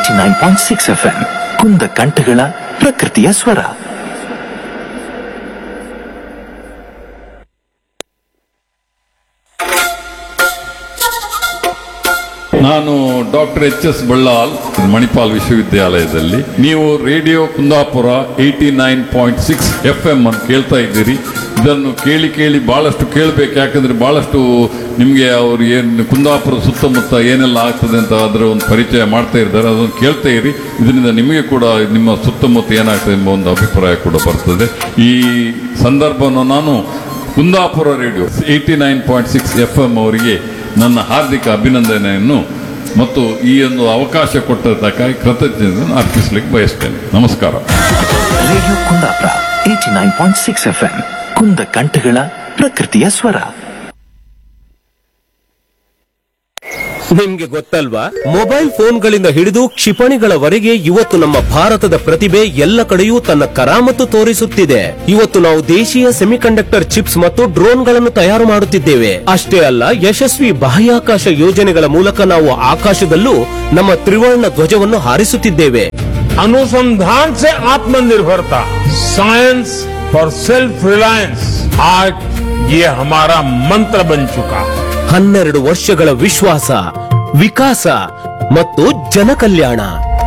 Eighty nine point six F M ಕುಂದ ಕಂಠಗಳ ಪ್ರಕೃತಿಯ ಸ್ವರ ನಾನು doctor H S Ballal Manipal ವಿಶ್ವವಿದ್ಯಾಲಯದಲ್ಲಿ ನೀವು radio Kundapura eighty nine point six F M ಅನ್ನು ಕೇಳ್ತಾ ಇದ್ದೀರಿ ಇದನ್ನು ಕೇಳಿ ಕೇಳಿ ಬಹಳಷ್ಟು ಕೇಳಬೇಕು ಯಾಕಂದ್ರೆ ಬಹಳಷ್ಟು ನಿಮಗೆ ಅವರು ಏನು ಕುಂದಾಪುರ ಸುತ್ತಮುತ್ತ ಏನೆಲ್ಲ ಆಗ್ತದೆ ಅಂತ ಅದರ ಒಂದು ಪರಿಚಯ ಮಾಡ್ತಾ ಇದ್ದಾರೆ ಅದನ್ನು ಕೇಳ್ತಾ ಇರಿ ಇದರಿಂದ ನಿಮಗೆ ಕೂಡ ನಿಮ್ಮ ಸುತ್ತಮುತ್ತ ಏನಾಗ್ತದೆ ಎಂಬ ಒಂದು ಅಭಿಪ್ರಾಯ ಕೂಡ ಬರ್ತದೆ ಈ ಸಂದರ್ಭವನ್ನು ನಾನು Kundapura radio eighty nine point six F M ಅವರಿಗೆ ನನ್ನ ಹಾರ್ದಿಕ ಅಭಿನಂದನೆಯನ್ನು ಮತ್ತು ಈ ಒಂದು ಅವಕಾಶ ಕೊಟ್ಟದ್ದಕ್ಕಾಗಿ ಕೃತಜ್ಞತೆಯನ್ನು ಅರ್ಪಿಸಲಿಕ್ಕೆ ಬಯಸ್ತೇನೆ ನಮಸ್ಕಾರ radio Kundapura eighty nine point six F M ಕುಂದ ಕಂಠಗಳ ಪ್ರಕೃತಿಯ ಸ್ವರ ನಿಮ್ಗೆ ಗೊತ್ತಲ್ವಾ ಮೊಬೈಲ್ ಫೋನ್ಗಳಿಂದ ಹಿಡಿದು ಕ್ಷಿಪಣಿಗಳವರೆಗೆ ಇವತ್ತು ನಮ್ಮ ಭಾರತದ ಪ್ರತಿಭೆ ಎಲ್ಲ ಕಡೆಯೂ ತನ್ನ ಕರಾಮತ್ತು ತೋರಿಸುತ್ತಿದೆ ಇವತ್ತು ನಾವು ದೇಶೀಯ ಸೆಮಿಕಂಡಕ್ಟರ್ ಚಿಪ್ಸ್ ಮತ್ತು ಡ್ರೋನ್ಗಳನ್ನು ತಯಾರು ಮಾಡುತ್ತಿದ್ದೇವೆ ಅಷ್ಟೇ ಅಲ್ಲ ಯಶಸ್ವಿ ಬಾಹ್ಯಾಕಾಶ ಯೋಜನೆಗಳ ಮೂಲಕ ನಾವು ಆಕಾಶದಲ್ಲೂ ನಮ್ಮ ತ್ರಿವರ್ಣ ಧ್ವಜವನ್ನು ಹಾರಿಸುತ್ತಿದ್ದೇವೆ अनुसंधान से आत्मनिर्भरता साइंस फॉर सेल्फ रिलायंस आज ये हमारा मंत्र बन चुका है ಹನ್ನೆರಡು ವರ್ಷಗಳ ವಿಶ್ವಾಸ ವಿಕಾಸ ಮತ್ತು ಜನಕಲ್ಯಾಣ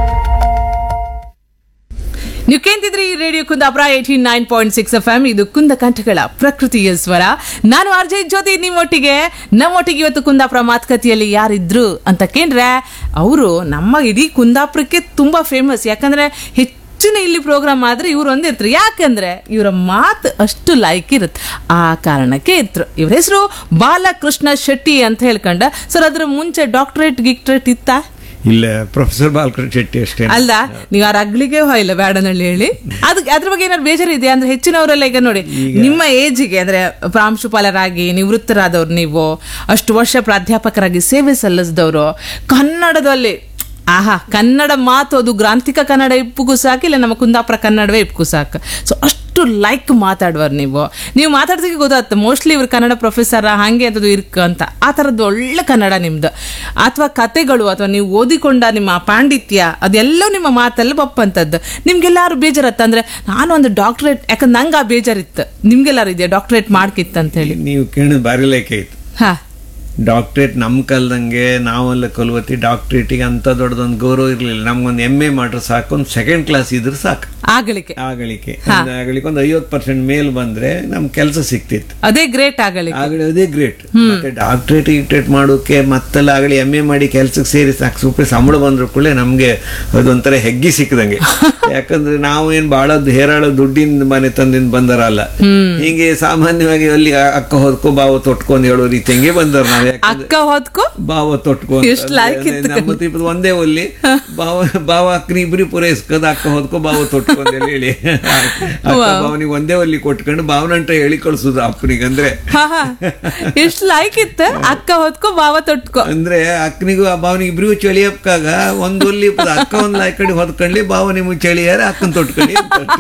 ನೀವು ಕೇಂತಿದ್ರಿ radio Kundapura eighty nine point six F M ಇದು ಕುಂದ ಕಂಠಗಳ ಪ್ರಕೃತಿಯ ಸ್ವರ ನಾನು ಅರ್ಜಯ್ ಜ್ಯೋತಿ ನಿಮ್ಮೊಟ್ಟಿಗೆ ನಮ್ಮೊಟ್ಟಿಗೆ ಇವತ್ತು ಕುಂದಾಪುರ ಮಾತುಕತೆಯಲ್ಲಿ ಯಾರಿದ್ರು ಅಂತ ಕೇಂದ್ರೆ ಅವರು ನಮ್ಮ ಇಡೀ ಕುಂದಾಪುರಕ್ಕೆ ತುಂಬಾ ಫೇಮಸ್ ಯಾಕಂದ್ರೆ ಹೆಚ್ಚಿನ ಇಲ್ಲಿ ಪ್ರೋಗ್ರಾಮ್ ಆದ್ರೆ ಇವ್ರು ಒಂದಿರ್ತಾರೆ ಯಾಕಂದ್ರೆ ಇವರ ಮಾತು ಅಷ್ಟು ಲೈಕ್ ಇರುತ್ತೆ ಆ ಕಾರಣಕ್ಕೆ ಇದ್ರು ಇವ್ರ ಹೆಸರು ಬಾಲಕೃಷ್ಣ ಶೆಟ್ಟಿ ಅಂತ ಹೇಳ್ಕೊಂಡ ಸರ್ ಅದ್ರ ಮುಂಚೆ ಡಾಕ್ಟರೇಟ್ ಗಿಕ್ಟರೇಟ್ ಇತ್ತಾ ಇಲ್ಲ ಪ್ರೊಫೆಸರ್ ಬಾಲಕೃಷ್ಣ ಶೆಟ್ಟಿ ಅಷ್ಟೇ ಅಲ್ಲ ನೀವು ಆ ರಗ್ಲಿಗೆ ಹೋಯ್ಲ್ಲ ಬೇಡನಳ್ಳಿ ಹೇಳಿ ಅದ್ ಅದ್ರ ಬಗ್ಗೆ ಏನಾದ್ರು ಬೇಜಾರು ಇದೆಯಾ ಅಂದ್ರೆ ಹೆಚ್ಚಿನವರೆಲ್ಲ ಈಗ ನೋಡಿ ನಿಮ್ಮ ಏಜಿಗೆ ಅಂದ್ರೆ ಪ್ರಾಂಶುಪಾಲರಾಗಿ ನಿವೃತ್ತರಾದವ್ರು ನೀವು ಅಷ್ಟು ವರ್ಷ ಪ್ರಾಧ್ಯಾಪಕರಾಗಿ ಸೇವೆ ಸಲ್ಲಿಸಿದವರು ಕನ್ನಡದಲ್ಲಿ ಆಹಾ ಕನ್ನಡ ಮಾತು ಅದು ಗ್ರಾಂಥಿಕ ಕನ್ನಡ ಇಪ್ಪಗೂ ಸಾಕು ಇಲ್ಲ ನಮ್ಮ ಕುಂದಾಪುರ ಕನ್ನಡವೇ ಇಪ್ಪಗೂ ಸಾಕು ಸೊ ಅಷ್ಟು ಲೈಕ್ ಮಾತಾಡುವರು ನೀವು ನೀವು ಮಾತಾಡ್ದಕ್ಕೆ ಗೊತ್ತಾಗ್ತದೆ ಮೋಸ್ಟ್ಲಿ ಇವ್ರು ಕನ್ನಡ ಪ್ರೊಫೆಸರ ಹಾಗೆ ಅಂತದ್ದು ಇರ್ಕ ಅಂತ ಆ ಥರದ್ದು ಒಳ್ಳೆ ಕನ್ನಡ ನಿಮ್ದು ಅಥವಾ ಕತೆಗಳು ಅಥವಾ ನೀವು ಓದಿಕೊಂಡ ನಿಮ್ಮ ಪಾಂಡಿತ್ಯ ಅದೆಲ್ಲವೂ ನಿಮ್ಮ ಮಾತಲ್ಲಿ ಬಪ್ಪಂತದ್ದು ನಿಮ್ಗೆಲ್ಲಾರು ಬೇಜಾರತ್ತ ಅಂದ್ರೆ ನಾನು ಒಂದು ಡಾಕ್ಟರೇಟ್ ಯಾಕಂದ್ರೆ ನಂಗೆ ಆ ಬೇಜಾರಿತ್ತು ನಿಮ್ಗೆಲ್ಲಾರು ಇದೆಯಾ ಡಾಕ್ಟರೇಟ್ ಮಾಡ್ಕಿತ್ತು ಅಂತ ಹೇಳಿ ನೀವು ಕೇಳಿದ ಬಾರಿ ಲೇಖ ಐತೆ ಹಾ ಡಾಕ್ಟ್ರೇಟ್ ನಮ್ಮ ಕಾಲದಂಗೆ ನಾವೆಲ್ಲ ಕಲ್ವತಿ ಡಾಕ್ಟ್ರೇಟಿಗೆ ಅಂತ ದೊಡ್ಡದೊಂದು ಗೌರವ ಇರಲಿಲ್ಲ ನಮ್ಗೊಂದು ಎಮ್ ಎ ಮಾಡ್ರೆ ಸಾಕು ಒಂದು ಸೆಕೆಂಡ್ ಕ್ಲಾಸ್ ಇದ್ರೆ ಸಾಕು ಆಗಲಿಕ್ಕೆ ಆಗಲಿಕ್ಕೆ ಒಂದು ಆಗಲಿಕ್ಕೆ ಒಂದು ಐವತ್ತು ಪರ್ಸೆಂಟ್ ಮೇಲ್ ಬಂದ್ರೆ ನಮ್ ಕೆಲಸ ಸಿಕ್ತಿತ್ತು ಅದೇ ಗ್ರೇಟ್ ಆಗಲಿಕ್ಕೆ ಆಗಲಿ ಅದೇ ಗ್ರೇಟ್ ಮತ್ತೆ ಡಾಕ್ಟ್ರೇಟ್ ಗಿಕ್ಟ್ರೇಟ್ ಮಾಡೋಕೆ ಮತ್ತೆಲ್ಲ ಆಗಲಿ ಎಮ್ ಎ ಮಾಡಿ ಕೆಲ್ಸಕ್ಕೆ ಸೇರಿ ಸಾಕು ಸೂಪರ್ ಸಂಬಳ ಬಂದ್ರು ಕೂಡಲೇ ನಮ್ಗೆ ಅದೊಂಥರ ಹೆಗ್ಗಿ ಸಿಕ್ಕದಂಗೆ ಯಾಕಂದ್ರೆ ನಾವು ಏನ್ ಬಹಳ ಹೇರಾಳ ದುಡ್ಡಿನ ಮನೆ ತಂದಿಂದ ಬಂದರಲ್ಲ ಹಿಂಗೆ ಸಾಮಾನ್ಯವಾಗಿ ಅಲ್ಲಿ ಅಕ್ಕ ಹೊದ್ಕೊ ಬಾವ ತೊಟ್ಕೊಂಡ್ ಹೇಳೋ ರೀತಿ ಹಂಗೆ ಬಂದರ್ ನಾವು ಯಾಕಂದ್ರೆ ಅಕ್ಕ ಹೊತ್ಕೊ ಬಾವ ತೊಟ್ಕೊಂಡ್ ಎಷ್ಟ್ ಲಾಯ್ಕ್ ಇತ್ತು ನಮ್ಮ ತ್ರಿಪುರ ಒಂದೇ ಒಲ್ಲಿ ಬಾವ ಬಾವ ಅಕ್ಕನ ಇಬ್ರಿ ಪೂರೈಸ್ಕದ ಅಕ್ಕ ಹೊದ್ಕೊ ಬಾವ ತೊಟ್ಕೊಂಡ್ ಎಲ್ಲ ಹೇಳಿ ಅಕ್ಕ ಬಾವನಿಗೆ ಒಂದೇ ಒಲ್ಲಿ ಕೊಟ್ಕೊಂಡು ಬಾವನಂಟ ಹೇಳಿ ಕಳ್ಸುದು ಅಪ್ಪನಿಗೆ ಅಂದ್ರೆ ಹಾ ಹಾ ಎಷ್ಟು ಲೈಕ್ ಇತ್ತು ಅಕ್ಕ ಹೊತ್ಕೊ ಬಾವ ತೊಟ್ಕೊ ಅಂದ್ರೆ ಅಕ್ಕನಿಗೂ ಆ ಭಾವನಿಗೆ ಇಬ್ರಿಗೂ ಚಳಿ ಹಪ್ಕಾಗ ಒಂದ್ ಒಲ್ಲಿ ಪದ ಅಕ್ಕ ಒಂದ್ ಲಾಯ್ ಕಡೆ ಹೊದ್ಕೊಳ್ಳಿ ಭಾವ ನಿಮಗೆ ಚಳಿಯಾರ ಅಕ್ಕನ್ ತೊಟ್ಕೊಳ್ಳಿ ಅಂತ.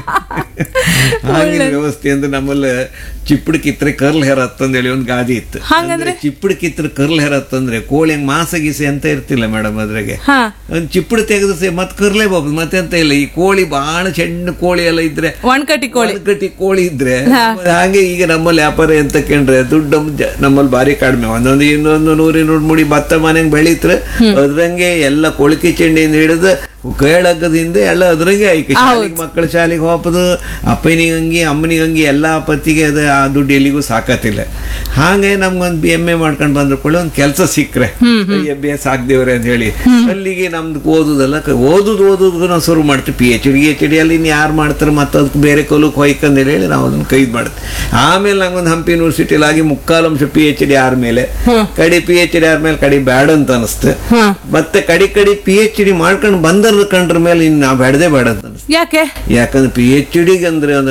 ಹಾಗಿನ ವ್ಯವಸ್ಥೆ ಅಂದ್ರೆ ನಮ್ಮಲ್ಲಿ ಚಿಪ್ಪಡ್ ಕಿತ್ರೆ ಕರ್ಲ್ ಹೇರ ಹೇಳಿ ಒಂದು ಗಾದಿ ಇತ್ತು ಹಂಗಂದ್ರೆ? ಚಿಪ್ಪಡ್ ಕಿತ್ರೆ ಕರ್ಲ್ ಹೇರ ಅಂತಂದ್ರೆ ಕೋಳಿ ಹಂಗ್ ಮಾಸ ಗೀಸೆ ಅಂತ ಇರ್ತಿಲ್ಲ ಮೇಡಮ್ ಅದ್ರಾಗೆ ಹಾ ಒಂದ್ ಚಿಪ್ಪಡ್ ತೆಗೆದು ಸೇ ಮತ್ ಕರ್ಲೇಬಹುದು ಮತ್ತೆ ಅಂತ ಇಲ್ಲ ಈ ಕೋಳಿ ಬಹಳ ಸಣ್ಣ ಕೋಳಿ ಎಲ್ಲ ಇದ್ರೆ ಒಣ್ಕಟ್ಟಿ ಕೋಳಿ ಕಟ್ಟಿ ಕೋಳಿ ಇದ್ರೆ ಹಾಗೆ ಈಗ ನಮ್ಮಲ್ಲಿ ವ್ಯಾಪಾರ ಎಂತ ಕೇಂದ್ರೆ ದುಡ್ಡು ಜ- ನಮ್ಮಲ್ಲಿ ಭಾರಿ ಕಡಿಮೆ ಒಂದೊಂದು ಇನ್ನೊಂದು ನೂರು ಇನ್ನೂರು ಮುಡಿ ಭತ್ತ ಮನೆಗೆ ಬೆಳೀತ್ರೆ ಅದ್ರಂಗೆ ಎಲ್ಲ ಕೊಳಕೆ ಚೆಂಡಿಯಿಂದ ಹಿಡಿದು ಕೇಳಗದಿಂದ ಎಲ್ಲ ಅದ್ರಂಗೆ ಐಕೆ ಶಾಲೆಗೆ ಮಕ್ಕಳ ಶಾಲೆಗೆ ಹೋಪದು ಅಪ್ಪನಿಗೆ ಹಂಗಿ ಅಮ್ಮನಿಗೆ ಹಂಗಿ ಎಲ್ಲ ಪತ್ತಿಗೆ ಅದು ಆ ದುಡ್ಡು ಎಲ್ಲಿಗೂ ಸಾಕತ್ತಿಲ್ಲ ಹಾಗೆ ನಮ್ಗೊಂದು ಬಿ ಎಮ್ ಎ ಮಾಡ್ಕೊಂಡು ಬಂದ್ರ ಕೂಡ ಒಂದು ಕೆಲಸ ಸಿಕ್ಕ್ರೆ ಎಂ ಬಿ ಎಸ್ ಆಗ್ದೇವ್ರೆ ಅಂತ ಹೇಳಿ ಅಲ್ಲಿಗೆ ನಮ್ದು ಓದುದಲ್ಲ ಕ- ಓದುದು ಓದುದು ನಾವು ಶುರು ಮಾಡ್ತೀವಿ P H D H D ಅಲ್ಲಿ ಇನ್ನು ಯಾರು ಮಾಡ್ತಾರೆ ಮತ್ತೆ ಅದಕ್ಕೆ ಬೇರೆ ಕೊಲಕ್ಕೆ ಹೊಯ್ಕಂದ್ ಹೇಳಿ ನಾವು ಅದನ್ನ ಕೈದ್ ಮಾಡ್ತೀವಿ ಆಮೇಲೆ ನಂಗೊಂದು ಹಂಪಿ ಯೂನಿವರ್ಸಿಟಿಲಿ ಆಗಿ ಮುಕ್ಕಾಲಂಶ ಪಿ ಎಚ್ ಡಿ ಆದ್ಮೇಲೆ ಕಡಿ ಪಿ ಎಚ್ ಡಿ ಆದ್ಮೇಲೆ ಕಡಿ ಬ್ಯಾಡ ಅಂತ ಅನಿಸ್ತು ಮತ್ತೆ ಕಡಿ ಕಡಿ ಪಿ ಎಚ್ ಡಿ ಮಾಡ್ಕೊಂಡು ಬಂದರ್ ಕಂಡ್ರ ಮೇಲೆ ಇನ್ನು ನಾವು ಬೇಡದೇ ಬೇಡ ಅಂತ ಅನಿಸ್ತು ಯಾಕೆ ಯಾಕಂದ್ರೆ ಪಿ ಎಚ್ ಡಿಗೆ ಅಂದ್ರೆ ಒಂದು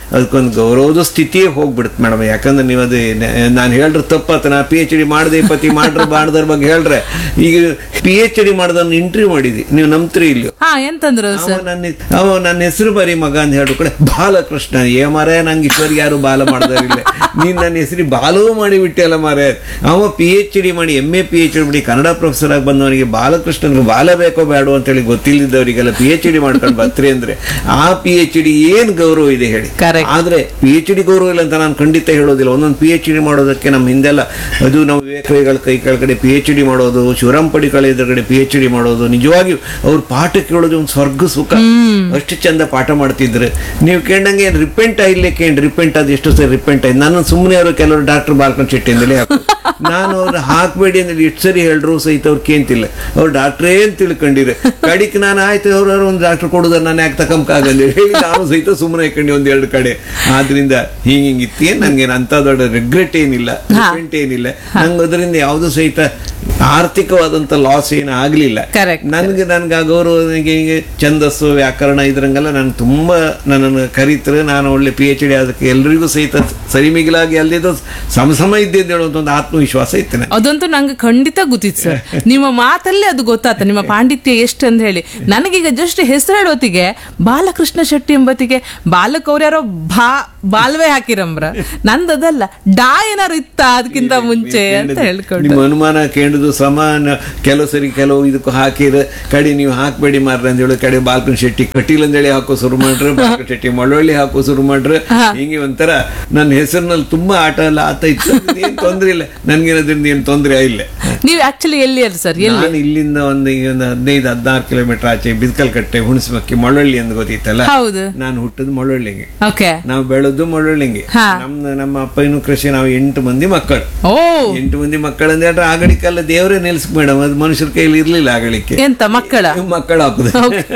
ಅದಕ್ಕೊಂದು ಗೌರವದ ಸ್ಥಿತಿಯೇ ಹೋಗ್ಬಿಡುತ್ತೆ ಮೇಡಮ್ ಯಾಕಂದ್ರೆ ನೀವು ಅದು ನಾನು ಹೇಳ್ರೆ ತಪ್ಪತ್ತ ನಾ ಪಿ ಎಚ್ ಡಿ ಮಾಡದೆ ಪತಿ ಮಾಡ್ರೆ ಬಾಡ್ದ್ರ ಬಗ್ಗೆ ಹೇಳ್ರೆ ಈಗ ಪಿ ಎಚ್ ಡಿ ಮಾಡ್ದವ್ನ ಇಂಟರ್ವ್ಯೂ ಮಾಡಿದಿ ನೀವು ನಂಬ್ತೀರಿ ಇಲ್ಲಿ ಹಾ ಎಂತಂದ್ರು ಅವ ಸರ್ ನನ್ನ ಅವ ನನ್ನ ಹೆಸರು ಬರೀ ಮಗ ಅಂತ ಹೇಳು ಕಡೆ ಬಾಲಕೃಷ್ಣ ಏ ಮಾರೇ ನಂಗೆ ಇಷ್ಟವರೆಗೆ ಯಾರು ಬಾಲ ಮಾಡ್ದಾರಿಲ್ಲ ನೀನ್ ನನ್ನ ಹೆಸರು ಬಾಲವೂ ಮಾಡಿ ಬಿಟ್ಟೆಲ್ಲ ಮಾರೇ ಅವ ಪಿ ಎಚ್ ಡಿ ಮಾಡಿ M A P H D ಮಾಡಿ ಕನ್ನಡ ಪ್ರೊಫೆಸರ್ ಆಗಿ ಬಂದವನಿಗೆ ಬಾಲಕೃಷ್ಣನ್ಗೆ ಬಾಲ ಬೇಕೋ ಬೇಡೋ ಅಂತೇಳಿ ಗೊತ್ತಿಲ್ಲದವರಿಗೆಲ್ಲ ಪಿ ಎಚ್ ಡಿ ಮಾಡ್ಕೊಂಡು ಬರ್ತೀರಿ ಅಂದ್ರೆ ಆ ಪಿ ಎಚ್ ಡಿ ಏನ್ ಗೌರವ ಇದೆ ಹೇಳಿ Correct. ಆದ್ರೆ ಪಿ ಎಚ್ ಡಿ ಗೌರವ ಇಲ್ಲ ಅಂತ ನಾನು ಖಂಡಿತ ಹೇಳೋದಿಲ್ಲ ಒಂದೊಂದು ಪಿ ಎಚ್ ಡಿ ಮಾಡೋದಕ್ಕೆ ನಮ್ಮ ಹಿಂದೆಲ್ಲ ಅದು ನಾವು ವಿವೇಕಗಳ ಕೈ ಕೆಳಗಡೆ ಪಿ ಎಚ್ ಡಿ ಮಾಡೋದು ಶಿವರಾಮ್ ಪಡಿಕಳ ಎದುರುಗಡೆ ಪಿ ಎಚ್ ಡಿ ಮಾಡೋದು ನಿಜವಾಗಿಯೂ ಅವ್ರ ಪಾಠ ಕೇಳೋದು ಒಂದು ಸ್ವರ್ಗ ಸುಖ ಅಷ್ಟು ಚಂದ ಪಾಠ ಮಾಡ್ತಿದ್ರು ನೀವು ಕೇಳಂಗೆ ಏನು ರಿಪೆಂಟ್ ಆಗಿಲ್ಲ ಕೇಳಿ ರಿಪೆಂಟ್ ಅದು ಎಷ್ಟು ಸರಿ ರಿಪೆಂಟ್ ಆಯ್ತು ನಾನು ಸುಮ್ಮನೆ ಅವರು ಕೆಲವರು ಡಾಕ್ಟರ್ ಬಾಲ್ಕನ್ ಶೆಟ್ಟಿ ಅಂತಲೇ ಹಾಕು ನಾನು ಅವ್ರು ಹಾಕ್ಬೇಡಿ ಅಂದ್ರೆ ಎಷ್ಟು ಸರಿ ಹೇಳ್ರು ಸಹಿತ ಅವ್ರು ಕೇಂತಿಲ್ಲ ಅವ್ರು ಡಾಕ್ಟ್ರೇ ಅಂತ ತಿಳ್ಕೊಂಡಿರೆ ಕಡಿಕ್ ನಾನು ಆಯ್ತು ಅವ್ರವ್ರು ಒಂದು ಡಾಕ್ಟರ್ ಕೊಡೋದು ನಾನು ಯಾಕೆ ತಕೊಂಬಕಾಗಂದ್ರೆ ಹೇಳಿ ನಾನು ಸಹಿತ ಸುಮ್ಮನೆ ಹಾಕೊಂಡು ಒಂದ್ ಎರಡು ಕಡೆ ಆದ್ರಿಂದ ಹಿಂಗ್ ಹಿಂಗ್ ಇತ್ತೇ ನನ್ಗೆ ಅಂತ ದೊಡ್ಡ ರಿಗ್ರೆಟ್ ಏನಿಲ್ಲ ರಿಗ್ರೆಟ್ ಏನಿಲ್ಲ ನಂಗೆ ಅದರಿಂದ ಯಾವುದು ಸಹಿತ ಆರ್ಥಿಕವಾದಂತ ಲಾಸ್ ಏನು ಆಗ್ಲಿಲ್ಲ Correct. ನನ್ಗೆ ನನ್ಗೆ ಆ ಗೌರವ ನನಗೆ ಈಗ ಛಂದಸ್ಸು ವ್ಯಾಕರಣ ಇದ್ರಂಗೆಲ್ಲ ನನ್ಗೆ ತುಂಬಾ ನನ್ನನ್ನು ಕರೀತಾರೆ ನಾನು ಒಳ್ಳೆ ಪಿ ಎಚ್ ಡಿ ಅದಕ್ಕೆ ಎಲ್ರಿಗೂ ಸಹಿತ ಸರಿಮಿಗಿಲಾಗಿ ಅಲ್ಲಿದ್ದು ಸಮ ಸಮ ಇದ್ದಿದ್ದು ಹೇಳುವಂತ ಒಂದು ಆತ್ಮವಿಶ್ವಾಸ ಇತ್ತು ನನಗೆ. ಅದಂತೂ ನಂಗೆ ಖಂಡಿತ ಗೊತ್ತಿತ್ತು ಸರ್ ನಿಮ್ಮ ಮಾತಲ್ಲೇ ಅದು ಗೊತ್ತಾತ ನಿಮ್ಮ ಪಾಂಡಿತ್ಯ ಎಷ್ಟು ಅಂತ ಹೇಳಿ ನನಗೀಗ ಜಸ್ಟ್ ಹೆಸರು ಹೇಳೋತಿಗೆ ಬಾಲಕೃಷ್ಣ ಶೆಟ್ಟಿ ಎಂಬತ್ತಿಗೆ ಬಾಲಕ್ ಅವ್ರು ಯಾರೋ ಬಾ ಬಾಲ್ವೆ ಹಾಕಿರಂಬ್ರ ನಂದದಲ್ಲ ಡಾ ಏನಾರು ಇತ್ತ ಅದಕ್ಕಿಂತ ಮುಂಚೆ ಅಂತ ಹೇಳ್ಕೊಂಡು ನಿಮ್ಮ ಅನುಮಾನ ಕೇಳುದು ಸಮಾನ ಕೆಲವು ಸರಿ ಕೆಲವು ಇದಕ್ಕೂ ಹಾಕಿರ ಕಡೆ ನೀವು ಹಾಕ್ಬೇಡಿ ಮಾರ್ರೆ ಅಂತ ಹೇಳಿ ಕಡೆ ಬಾಲ್ಕನ್ ಶೆಟ್ಟಿ ಕಟೀಲ್ ಅಂದೇಳಿ ಹಾಕೋ ಶುರು ಮಾಡ್ರೆ ಬಾಲ್ಕನ್ ಶೆಟ್ಟಿ ಮಳವಳ್ಳಿ ಹಾಕೋ ಶುರು ಮಾಡ್ರೆ ಹಿಂಗೆ ಒಂಥರ ನನ್ನ ಹೆಸರಿನಲ್ಲಿ ತುಂಬಾ ಆಟ ಎಲ್ಲ ಆತ ಇತ್ತು ಏನ್ ತೊಂದ್ರೆ ಇಲ್ಲ ನನ್ಗೇನದ್ರಿಂದ ಏನು ತೊಂದರೆ ಇಲ್ಲ ನೀವು ಆಕ್ಚುಲಿ ಎಲ್ಲಿ ಅಲ್ಲ ಸರ್ ಎಲ್ಲಿ ನಾನು ಇಲ್ಲಿಂದ ಒಂದು ಈಗ ಒಂದು ಹದಿನೈದು ಹದಿನಾರು ಕಿಲೋಮೀಟರ್ ಆಚೆ ಬಿದ್ಕಲ್ ಕಟ್ಟೆ ಹುಣಸಮಕ್ಕಿ ಮಳವಳ್ಳಿ ಅಂತ ಗೊತ್ತಿತ್ತಲ್ಲ ಹೌದು ನಾನು ಹುಟ್ಟದ್ ಮಳವಳ್ಳಿಗೆ ಓಕೆ ನಾವು ಬೆಳೆದು ಮಳವಳ್ಳಿಗೆ ಹಾ. ನಮ್ಮ ನಮ್ಮ ಅಪ್ಪನೂ ಕೃಷಿ ನಾವು ಎಂಟು ಮಂದಿ ಮಕ್ಕಳು ಓ ಎಂಟು ಮಂದಿ ಮಕ್ಕಳು ಅಂದ್ರೆ ಹೇಳ್ರೆ ಆಗಳಿಕ್ಕೆಲ್ಲ ದೇವರೇ ನಿಲ್ಸ್ಕ್ ಮೇಡಮ್ ಅದು ಮನುಷ್ಯರ ಕೈಲಿ ಇರ್ಲಿಲ್ಲ ಆಗಳಿಕೆ ಎಂತ ಮಕ್ಕಳ ಮಕ್ಕಳು ಹಾಕುದು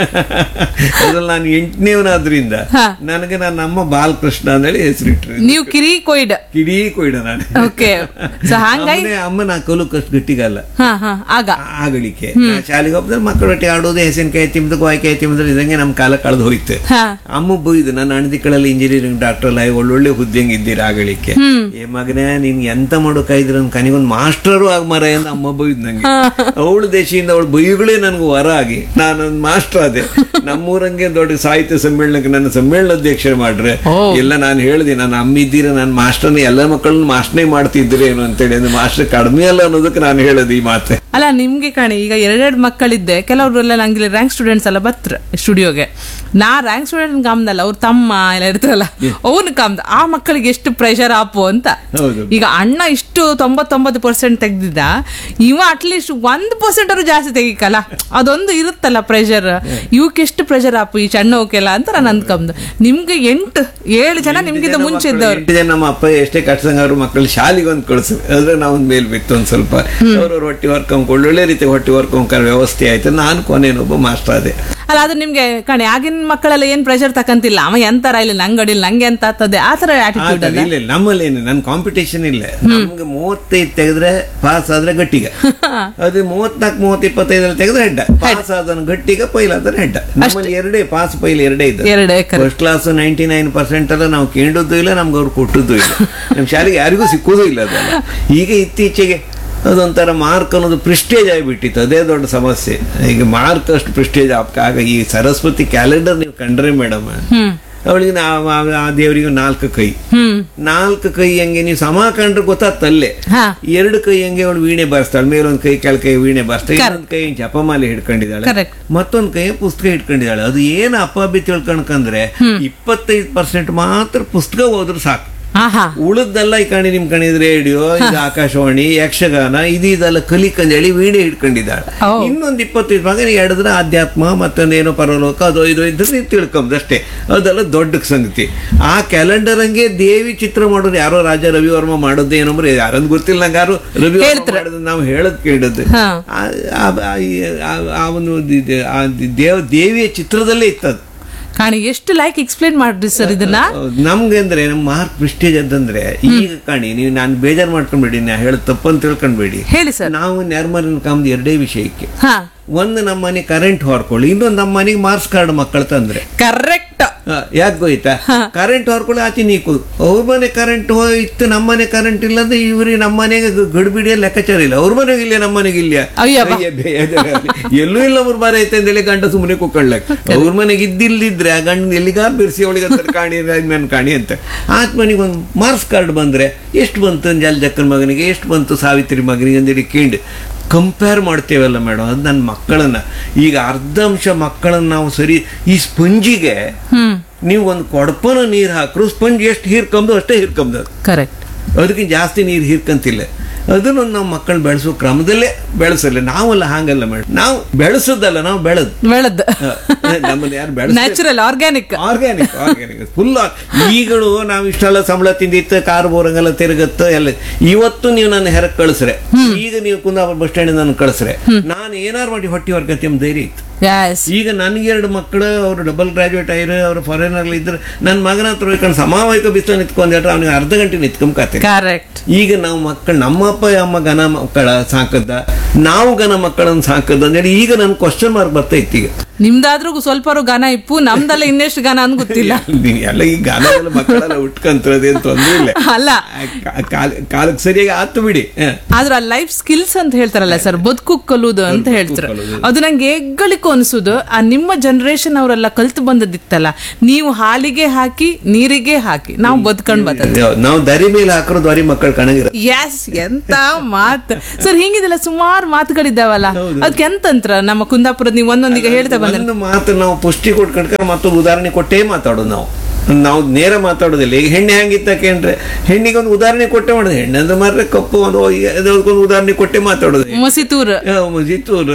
ಅದ್ರಲ್ಲಿ ನಾನು ಎಂಟನೇವನಾದ್ರಿಂದ ಹಾ. ನನಗೆ ನನ್ನ ಅಮ್ಮ ಬಾಲಕೃಷ್ಣ ಅಂತೇಳಿ ಹೆಸರಿಟ್ರು ನೀವು ಕಿರಿ ಕೊಯ್ಡ ಕಿಡೀ ಕೊಯ್ಡ ನಾನು ಓಕೆ ಸೊ ಹಂಗಾಗಿ ಅಮ್ಮನೇ ಅಮ್ಮ ನಾ ಕಲುಕಷ್ಟು ಗಟ್ಟಿಗಲ್ಲ ಹಾ ಹಾ ಆಗ ಆಗಳಿಕೆ ನಾ ಶಾಲೆಗೆ ಹೋಗ್ತಾರೆ ಮಕ್ಕಳೊಟ್ಟಿಗೆ ಆಡೋದು ಹೆಸರಿನಕಾಯಿ ತಿಂಬದು ಗೋಯ್ಕಾಯಿ ತಿಂಬದು ಇದಂಗೆ ನಮ್ಮ ಕಾಲ ಕಳೆದು ಹೋಯ್ತು ಹಾ ಅಮ್ಮ ಬೈದು ನನ್ನ ಅಣದಿಕ್ಕಳಲ್ಲಿ ಇಂಜಿನಿಯರಿಂಗ್ ಡಾಕ್ಟರ್ ಅಲ್ಲ ಒಳ್ಳೊಳ್ಳೆ ಹುದ್ದೆಂಗ್ ಇದ್ದೀರಿ ಆಗಳಿಕೆ ಏ ಮಗನೇ ನೀನ್ ಎಂತ ಮಾಡೋಕಾಯ್ದ್ರ ಕನಿಗೊಂದು ಮಾಸ್ಟರು ಆಗ ಮರ ಎಂದು ಅಮ್ಮ ಬೈದ್ ನಂಗೆ ಅವಳು ದೇಶದಿಂದ ಅವಳು ಬೈಗಳೇ ನನ್ಗೆ ವರ ಆಗಿ ನಾನೊಂದು ಮಾಸ್ಟರ್ ಆದೆ ನಮ್ಮೂರಂಗೆ ದೊಡ್ಡ ಸಾಹಿತ್ಯ ಸಮ್ಮೇಳನಕ್ಕೆ ನನ್ನ ಸಮ್ಮೇಳನ ಅಧ್ಯಕ್ಷರು ಮಾಡ್ರೆ ಎಲ್ಲ ನಾನು ಹೇಳ್ದೆ ನಾನು ಅಮ್ಮ ಇದ್ದೀರ ನಾನು ಮಾಸ್ಟರ್ನ ಎಲ್ಲ ಮಕ್ಕಳನ್ನ ಮಾಸ್ಟರ್ನೇ ಮಾಡ್ತಿದ್ರೆ ಏನು ಅಂತೇಳಿ ಅಂದ್ರೆ ಮಾಸ್ಟರ್ ಕಡಿಮೆ ಅಲ್ಲ ಅನ್ನೋದಕ್ಕೆ ನಾನು ಹೇಳೋದು ಈ ಮಾತೆ ಅಲ್ಲ ನಿಮ್ಗೆ ಕಾಣಿ ಈಗ ಎರಡೆರಡು ಮಕ್ಕಳಿದ್ದೆ ಕೆಲವರೆಲ್ಲ ನಂಗೆ ರ್ಯಾಂಕ್ ಸ್ಟೂಡೆಂಟ್ಸ್ ಎಲ್ಲ ಬತ್ರ ಸ್ಟುಡಿಯೋಗೆ ನಾ ರ್ಯಾಂಕ್ ಸ್ಟೂಡೆಂಟ್ ಕಾಮ್ದಲ್ಲ ಅವ್ರ ತಮ್ಮ ಎಲ್ಲ ಇರ್ತಾರಲ್ಲ ಅವನು ಕಾಮ್ದ ಆ ಮಕ್ಕಳಿಗೆ ಎಷ್ಟು ಪ್ರೆಷರ್ ಆಪು ಅಂತ ಹೌದು. ಈಗ ಅಣ್ಣ ಇಷ್ಟು ತೊಂಬತ್ತೊಂಬತ್ತು ಪರ್ಸೆಂಟ್ ತೆಗ್ದಿದ್ದ ಇವ ಅಟ್ಲೀಸ್ಟ್ ಒಂದ್ ಪರ್ಸೆಂಟ್ ಅವರು ಜಾಸ್ತಿ ತೆಗಿಕಲ್ಲ ಅದೊಂದು ಇರುತ್ತಲ್ಲ ಪ್ರೆಷರ್ ಇವಕ್ಕೆ ಎಷ್ಟು ಪ್ರೆಷರ್ ಆಪು ಈ ಸಣ್ಣವಕ್ಕೆಲ್ಲ ಅಂತ ನಾನು ಅಂದ್ಕೊಂಬದು ನಿಮ್ಗೆ ಎಂಟು ಏಳು ಜನ ನಿಮ್ಗಿಂತ ಮುಂಚೆ ಇದ್ದವ್ರು ಎಂಟು ಜನ ನಮ್ಮ ಅಪ್ಪ ಎಷ್ಟೇ ಕಟ್ಸಂಗ ಅವ್ರ ಮಕ್ಕಳು ಶಾಲೆಗೆ ಒಂದು ಕಳ್ಸಿ ಅದ್ರ ನಾವು ಒಂದು ಮೇಲ್ ಬಿತ್ತು ಒಂದು ಸ್ವಲ್ಪ ಅವ್ರವ್ರ ಹೊಟ್ಟೆ ಹೊರ್ಕೊಂಡ್ ಒಳ್ಳೊಳ್ಳೆ ರೀತಿ ಹೊಟ್ಟೆ ಹೊರ್ಕೊಂಡ್ ವ್ಯವಸ್ಥೆ ಆಯ್ತು ನಾನು ಕೊನೆನೊಬ್ಬ ಮಾಸ್ಟರ್ ಆದೆ ಅಲ್ಲ ಅದು ನಿಮ್ಗೆ ಕಣೆ ಆಗಿನ ಮಕ್ಕಳೆಲ್ಲ ಏನ್ ಪ್ರೆಷರ್ ತಕಂತಿಲ್ಲ ಅವ ಎಂತರ ಇಲ್ಲ ನಂಗೆ ಅಡಿಲ್ಲ ನಂಗೆ ಅಂತ ಆಗ್ತದೆ ಆ ತರ ಆ ಆಟಿಟ್ಯೂಡ್ ಥರ ಅಲ್ಲ ಇಲ್ಲ ಇಲ್ಲ, ನಮ್ಮಲ್ಲಿ ಏನು ನನ್ನ ಕಾಂಪಿಟೇಷನ್ ಇಲ್ಲ ನಮ್ಗೆ ಮೂವತ್ತೈದು ತೆಗೆದ್ರೆ ಪಾಸ್ ಆದ್ರೆ ಗಟ್ಟಿಗ ಅದು ಮೂವತ್ನಾಲ್ಕು ಮೂವತ್ತು ಇಪ್ಪತ್ತೈದಲ್ಲಿ ತೆಗೆದ್ರೆ ಹೆಡ್ಡ ಪಾಸ್ ಆದನು ಗಟ್ಟಿಗ ಪೈಲ್ ಆದ್ರೆ ಹೆಡ್ಡ ನಮ್ಮಲ್ಲಿ ಎರಡೇ ಪಾಸ್ ಪೈಲ್ ಎರಡೇ ಇದೆ ಎರಡೇ correct. First class ninety nine percent ಎಲ್ಲ ನಾವು ಕೇಳಿದ್ದು ಇಲ್ಲ ನಮ್ಗೆ ಅವ್ರು ಕೊಟ್ಟದ್ದು ಇಲ್ಲ ನಮ್ಮ ಶಾಲೆಗೆ ಯಾರಿಗೂ ಸಿಕ್ಕುವುದೂ ಇಲ್ಲ ಅದೆಲ್ಲ ಈಗ ಇತ್ತೀಚೆಗೆ ಅದೊಂಥರ ಮಾರ್ಕ್ ಅನ್ನೋದು ಪ್ರಿಸ್ಟೇಜ್ ಆಗಿಬಿಟ್ಟಿತ್ತು ಅದೇ ದೊಡ್ಡ ಸಮಸ್ಯೆ ಈಗ ಮಾರ್ಕ್ ಅಷ್ಟು ಪ್ರಿಸ್ಟೇಜ್ ಆಗ ಈ ಸರಸ್ವತಿ ಕ್ಯಾಲೆಂಡರ್ ನೀವು ಕಂಡ್ರೆ ಮೇಡಮ್ ಅವಳಿಗೆ ನಾ- ಆ- ಆ ದೇವರಿಗೆ ನಾಲ್ಕು ಕೈ ನಾಲ್ಕು ಕೈ ಹಂಗೆ ನೀವು ಸಮ ಕಂಡ್ರೆ ಗೊತ್ತಾಗ್ತಲ್ಲೇ ಹಾ. ಎರಡು ಕೈ ಹಂಗೆ ಅವಳು ವೀಣೆ ಬರ್ಸ್ತಾಳೆ ಮೇಲೊಂದ್ ಕೈ ಕೆಳ ಕೈ ವೀಣೆ ಬರ್ಸ್ತಾಳೆ ಇನ್ನೊಂದ್ ಕೈ ಜಪಮಾಲೆ ಹಿಡ್ಕೊಂಡಿದ್ದಾಳೆ Correct. ಮತ್ತೊಂದ್ ಕೈ ಪುಸ್ತಕ ಹಿಡ್ಕೊಂಡಿದ್ದಾಳೆ ಅದು ಏನು ಅಪ್ಪಾಬಿ ತಿಳ್ಕೊಂಡ್ಕಂದ್ರೆ ಇಪ್ಪತ್ತೈದು ಪರ್ಸೆಂಟ್ ಮಾತ್ರ ಪುಸ್ತಕ ಹೋದ್ರೆ ಸಾಕು ಆಹಾ ಉಳಿದೆಲ್ಲ ಈ ಕಣಿ ನಿಮ್ ಕಣಿದ್ ರೇಡಿಯೋ ಇದು ಆಕಾಶವಾಣಿ ಯಕ್ಷಗಾನ ಇದು ಇದೆಲ್ಲ ಕಲಿಕಂದೇಳಿ ವೀಣೆ ಹಿಡ್ಕೊಂಡಿದ್ದಾಳೆ ಓ. ಇನ್ನೊಂದು ಇಪ್ಪತ್ತೈದು ಭಾಗ ನೀವು ಎಡದ್ರೆ ಆಧ್ಯಾತ್ಮ ಮತ್ತೊಂದೇನೋ ಪರಲೋಕ ಅದು ಇದು ಇದ್ರೆ ನೀವು ತಿಳ್ಕೊಂಬದಷ್ಟೇ ಅದೆಲ್ಲ ದೊಡ್ಡ ಸಂಗತಿ ಆ ಕ್ಯಾಲೆಂಡರ್ ಹಂಗೆ ದೇವಿ ಚಿತ್ರ ಮಾಡೋದು ಯಾರೋ ರಾಜ ರವಿವರ್ಮ ಮಾಡೋದು ಏನಂದ್ರೆ ಯಾರಂದ್ ಗೊತ್ತಿಲ್ಲ ನಂಗೆ ಯಾರು ರವಿ ಮಾಡೋದು ನಾವು ಹೇಳದ್ ಕೇಳದ್ದು ಹಾ. ಆ- ಆ- ಆ- ಆ- ಆ ಒಂದು ಇದು- ಆ ದೇವ ದೇವಿಯ ಚಿತ್ರದಲ್ಲೇ ಇತ್ತದು ಕಾಣಿ ಎಷ್ಟು ಲೈಕ್ ಎಕ್ಸ್ಪ್ಲೇನ್ ಮಾಡ್ರಿ ಸರ್ ಇದನ್ನ ಹೌದು. ನಮ್ಗೆ ಅಂದ್ರೆ ನಮ್ಮ ಮಾರ್ಕ್ ಪ್ರಿಸ್ಟೇಜ್ ಅಂತಂದ್ರೆ ಈಗ ಕಾಣಿ ನೀವು ನಾನು ಬೇಜಾರು ಮಾಡ್ಕೊಂಡ್ಬೇಡಿ ನಾ ಹೇಳದ್ ತಪ್ಪಂತ ತಿಳ್ಕೊಂಡ್ಬೇಡಿ ಹೇಳಿ ಸರ್ ನಾವು ನೆರ್ಮರಿನ ಕಾಮ್ದು ಎರಡೇ ವಿಷಯಕ್ಕೆ ಹಾ ಒಂದು ನಮ್ಮ ಮನೆ ಕರೆಂಟ್ ಹೊರ್ಕೊಳ್ಳಿ ಇನ್ನೊಂದು ನಮ್ಮ ಮನೆಗೆ ಮಾರ್ಕ್ಸ್ ಕಾರ್ಡ್ ಮಕ್ಕಳು ತಂದ್ರೆ ಕರೆಕ್ಟ್ ಯಾಕೆ ಹೋಯ್ತಾ ಕರೆಂಟ್ ಹೊರ್ಕೊಳ್ಳಿ ಆಚೆ ನೀಕು ಅವ್ರ ಮನೆ ಕರೆಂಟ್ ಹೋಯ್ತು ನಮ್ಮ ಮನೆ ಕರೆಂಟ್ ಇಲ್ಲ ಅಂದ್ರೆ ಇವ್ರಿಗೆ ನಮ್ಮ ಮನೆಗೆ ಗಡಿಬಿಡಿಯ ಲೆಕ್ಕಾಚಾರ ಇಲ್ಲ ಅವ್ರ ಮನೆಗೆ ಇಲ್ಲ ನಮ್ಮ ಮನೆಗೆ ಇಲ್ಲ ಅಯ್ಯಬ್ಬಾ. ಅಯ್ಯ, ಬೇಜಾರಾಗ್ಲಿ. ಎಲ್ಲೂ ಇಲ್ಲ ಅವ್ರ ಮನೆ ಐತೆ ಅಂತೇಳಿ ಗಂಡ ಸುಮ್ಮನೆ ಕುಕ್ಕಳ್ಲಕ್ ಅವ್ರ ಮನೆಗೆ ಇದ್ದಿಲ್ದಿದ್ರೆ ಆ ಗಂಡ ಎಲ್ಲಿಗಾರ್ ಬಿರ್ಸಿ ಅವಳಿಗೆ ಅಂತ ಕಾಣಿ ನನ್ ಕಾಣಿ ಅಂತ ಆತ್ ಮನೆಗೆ ಒಂದು ಮಾರ್ಕ್ಸ್ ಕಾರ್ಡ್ ಬಂದ್ರೆ ಎಷ್ಟು ಬಂತು ಜಲ್ ಜಕ್ಕನ ಮಗನಿಗೆ ಎಷ್ಟು ಬಂತು ಸಾವಿತ್ರಿ ಮಗನಿಗೆ ಅಂತೇಳಿ ಕೇಳಿ ಕಂಪೇರ್ ಮಾಡ್ತೇವಲ್ಲ ಮೇಡಮ್ ಅದು ನನ್ನ ಮಕ್ಕಳನ್ನ ಈಗ ಅರ್ಧ ಅಂಶ ಮಕ್ಕಳನ್ನ ನಾವು ಸರಿ ಈ ಸ್ಪಂಜಿಗೆ ನೀವು ಒಂದು ಕೊಡಪನ ನೀರು ಹಾಕ್ರು ಸ್ಪಂಜ್ ಎಷ್ಟು ಹೀರ್ಕೊಂಬದು ಅಷ್ಟೇ ಹೀರ್ಕೊಂಬದು ಅದು. ಕರೆಕ್ಟ್ ಅದಕ್ಕೆ ಜಾಸ್ತಿ ನೀರು ಹೀರ್ಕಂತಿಲ್ಲ ಅದನ್ನು ನಾವು ಮಕ್ಕಳು ಬೆಳೆಸೋ ಕ್ರಮದಲ್ಲೇ ಬೆಳೆಸಲ್ಲ ನಾವಲ್ಲ ಹಾಗಲ್ಲ ಮೇಡಮ್ ನಾವು ಬೆಳೆಸೋದಲ್ಲ ನಾವು ಬೆಳೆದ್ ಬೆಳದ್ ನಮ್ಮನ್ನ ಯಾರು ಬೆಳೆಸ natural organic organic organic full ಈಗಳು ನಾವು ಇಷ್ಟೆಲ್ಲ ಸಂಬಳ ತಿಂದಿತ್ತು ಕಾರ್ ಬೋರಂಗೆಲ್ಲ ತಿರುಗತ್ತ ಎಲ್ಲ ಇವತ್ತು ನೀವು ನನ್ನ ಹೆರಕ್ ಕಳಿಸ್ರೆ ಈಗ ನೀವು ಕುಂದಾಪುರ ಬಸ್ ಸ್ಟ್ಯಾಂಡ್ ನನ್ನ ಕಳಿಸ್ರೆ ನಾನು ಏನಾರು ಮಾಡಿ ಹೊಟ್ಟಿ ವರ್ಗತಿ ಎಂಬ ಧೈರ್ಯ ಇತ್ತು ಯಸ್ ಈಗ ನನಗೆ ಎರಡು ಮಕ್ಕಳು ಅವರು ಡಬಲ್ ಗ್ರಾಜುಯೇಟ್ ಆಗಿರೋ ಅವರು ಫಾರಿನರ್ ಇದ್ರೆ ನನ್ನ ಮಗನ ಹತ್ರ ಹೋಗ್ಕೊಂಡು ಸಮಾವಹಿಕ ಬಿಸಿಲು ನಿಂತ್ಕೊಂಡು ಹೇಳ್ರೆ ಅವನಿಗೆ ಅರ್ಧ ಗಂಟೆ ನಿಂತ್ಕೊಂಬಕತ್ತೆ ಕರೆಕ್ಟ್ ಈಗ ನಾವು ಮಕ್ಕಳು ನಮ್ಮ ಅಪ್ಪ ಅಮ್ಮ ಗನ ಮಕ್ಕಳ ಸಾಕದ್ದ ನಾವು ಗನ ಮಕ್ಕಳನ್ನ ಸಾಕದ್ದ ಅಂತೇಳಿ ಈಗ ನನ್ನ ಕ್ವಶನ್ ಮಾರ್ಕ್ ಬರ್ತೈತಿ ಈಗ ನಿಮ್ದಾದ್ರೂ ಸ್ವಲ್ಪ ಗಾನ ಇಪ್ಪು ನಮ್ದಲ್ಲ ಇನ್ನೆಷ್ಟು ಗಾನ ಅನ್ ಗೊತ್ತಿಲ್ಲ ಎಲ್ಲ ಈ ಗಾನಗಳ ಮಕ್ಕಳೆಲ್ಲ ಉಟ್ಕಂತರದೇನು ತೊಂದ್ರೆ ಇಲ್ಲ ಅಲ್ಲ ಕಾ- ಕಾಲ- ಕಾಲಕ್ಕೆ ಸರಿಯಾಗಿ ಆತು ಬಿಡಿ ಹ. ಆದ್ರೆ ಆ ಲೈಫ್ ಸ್ಕಿಲ್ಸ್ ಅಂತ ಹೇಳ್ತಾರಲ್ಲ ಸರ್ ಬದುಕು ಕಲುದು ಅಂತ ಹೇಳ್ತಾರೆ ಅದು ನಂಗೆ ಹೆಗ್ಗಳಿಕೆ ಅನ್ಸುದು ಆ ನಿಮ್ಮ ಜನರೇಷನ್ ಅವರೆಲ್ಲ ಕಲ್ತು ಬಂದದಿತ್ತಲ್ಲ ನೀವು ಹಾಲಿಗೆ ಹಾಕಿ ನೀರಿಗೆ ಹಾಕಿ ನಾವು ಬದುಕೊಂಡ್ ಬರ್ತದೆ ನಾವು ದರಿ ಮೇಲೆ ಹಾಕಿರೋ ದ್ವಾರಿ ಮಕ್ಕಳು ಕಣಗಿರ ಎಸ್ ಎಂತ ಮಾತು ಸರ್ ಹಿಂಗಿದೆಲ್ಲ ಸುಮಾರು ಮಾತುಗಳಿದ್ದಾವಲ್ಲ ಅದಕ್ಕೆ ಎಂತಂತ್ರ ನಮ್ಮ ಕುಂದಾಪುರದ ನೀವು ಒಂದೊಂದಿಗೆ ಹೇಳ್ತಾ ಬಂದ್ರೆ ಒಂದು ಮಾತು ನಾವು ಪುಷ್ಟಿ ಕೊಟ್ಕೊಂಡ್ರೆ ಮತ್ತೊಂದು ಉದಾಹರಣೆ ಕೊಟ್ಟೇ ಮಾತಾಡೋದು ನಾವು ನಾವು ನೇರ ಮಾತಾಡೋದಿಲ್ಲ ಈಗ ಹೆಣ್ಣೆ ಹೆಂಗಿತ್ತಕ್ಕೆ ಅಂದ್ರೆ ಹೆಣ್ಣಿಗೆ ಒಂದು ಉದಾಹರಣೆ ಕೊಟ್ಟೆ ಮಾಡೋದು ಹೆಣ್ಣು ಅಂದ್ರೆ ಮಾತ್ರ ಕಪ್ಪು ಒಂದು ಅದಕ್ಕೊಂದು ಉದಾಹರಣೆ ಕೊಟ್ಟೆ ಮಾತಾಡೋದು ಮಸಿತೂರ್ ಜಿತ್ತೂರು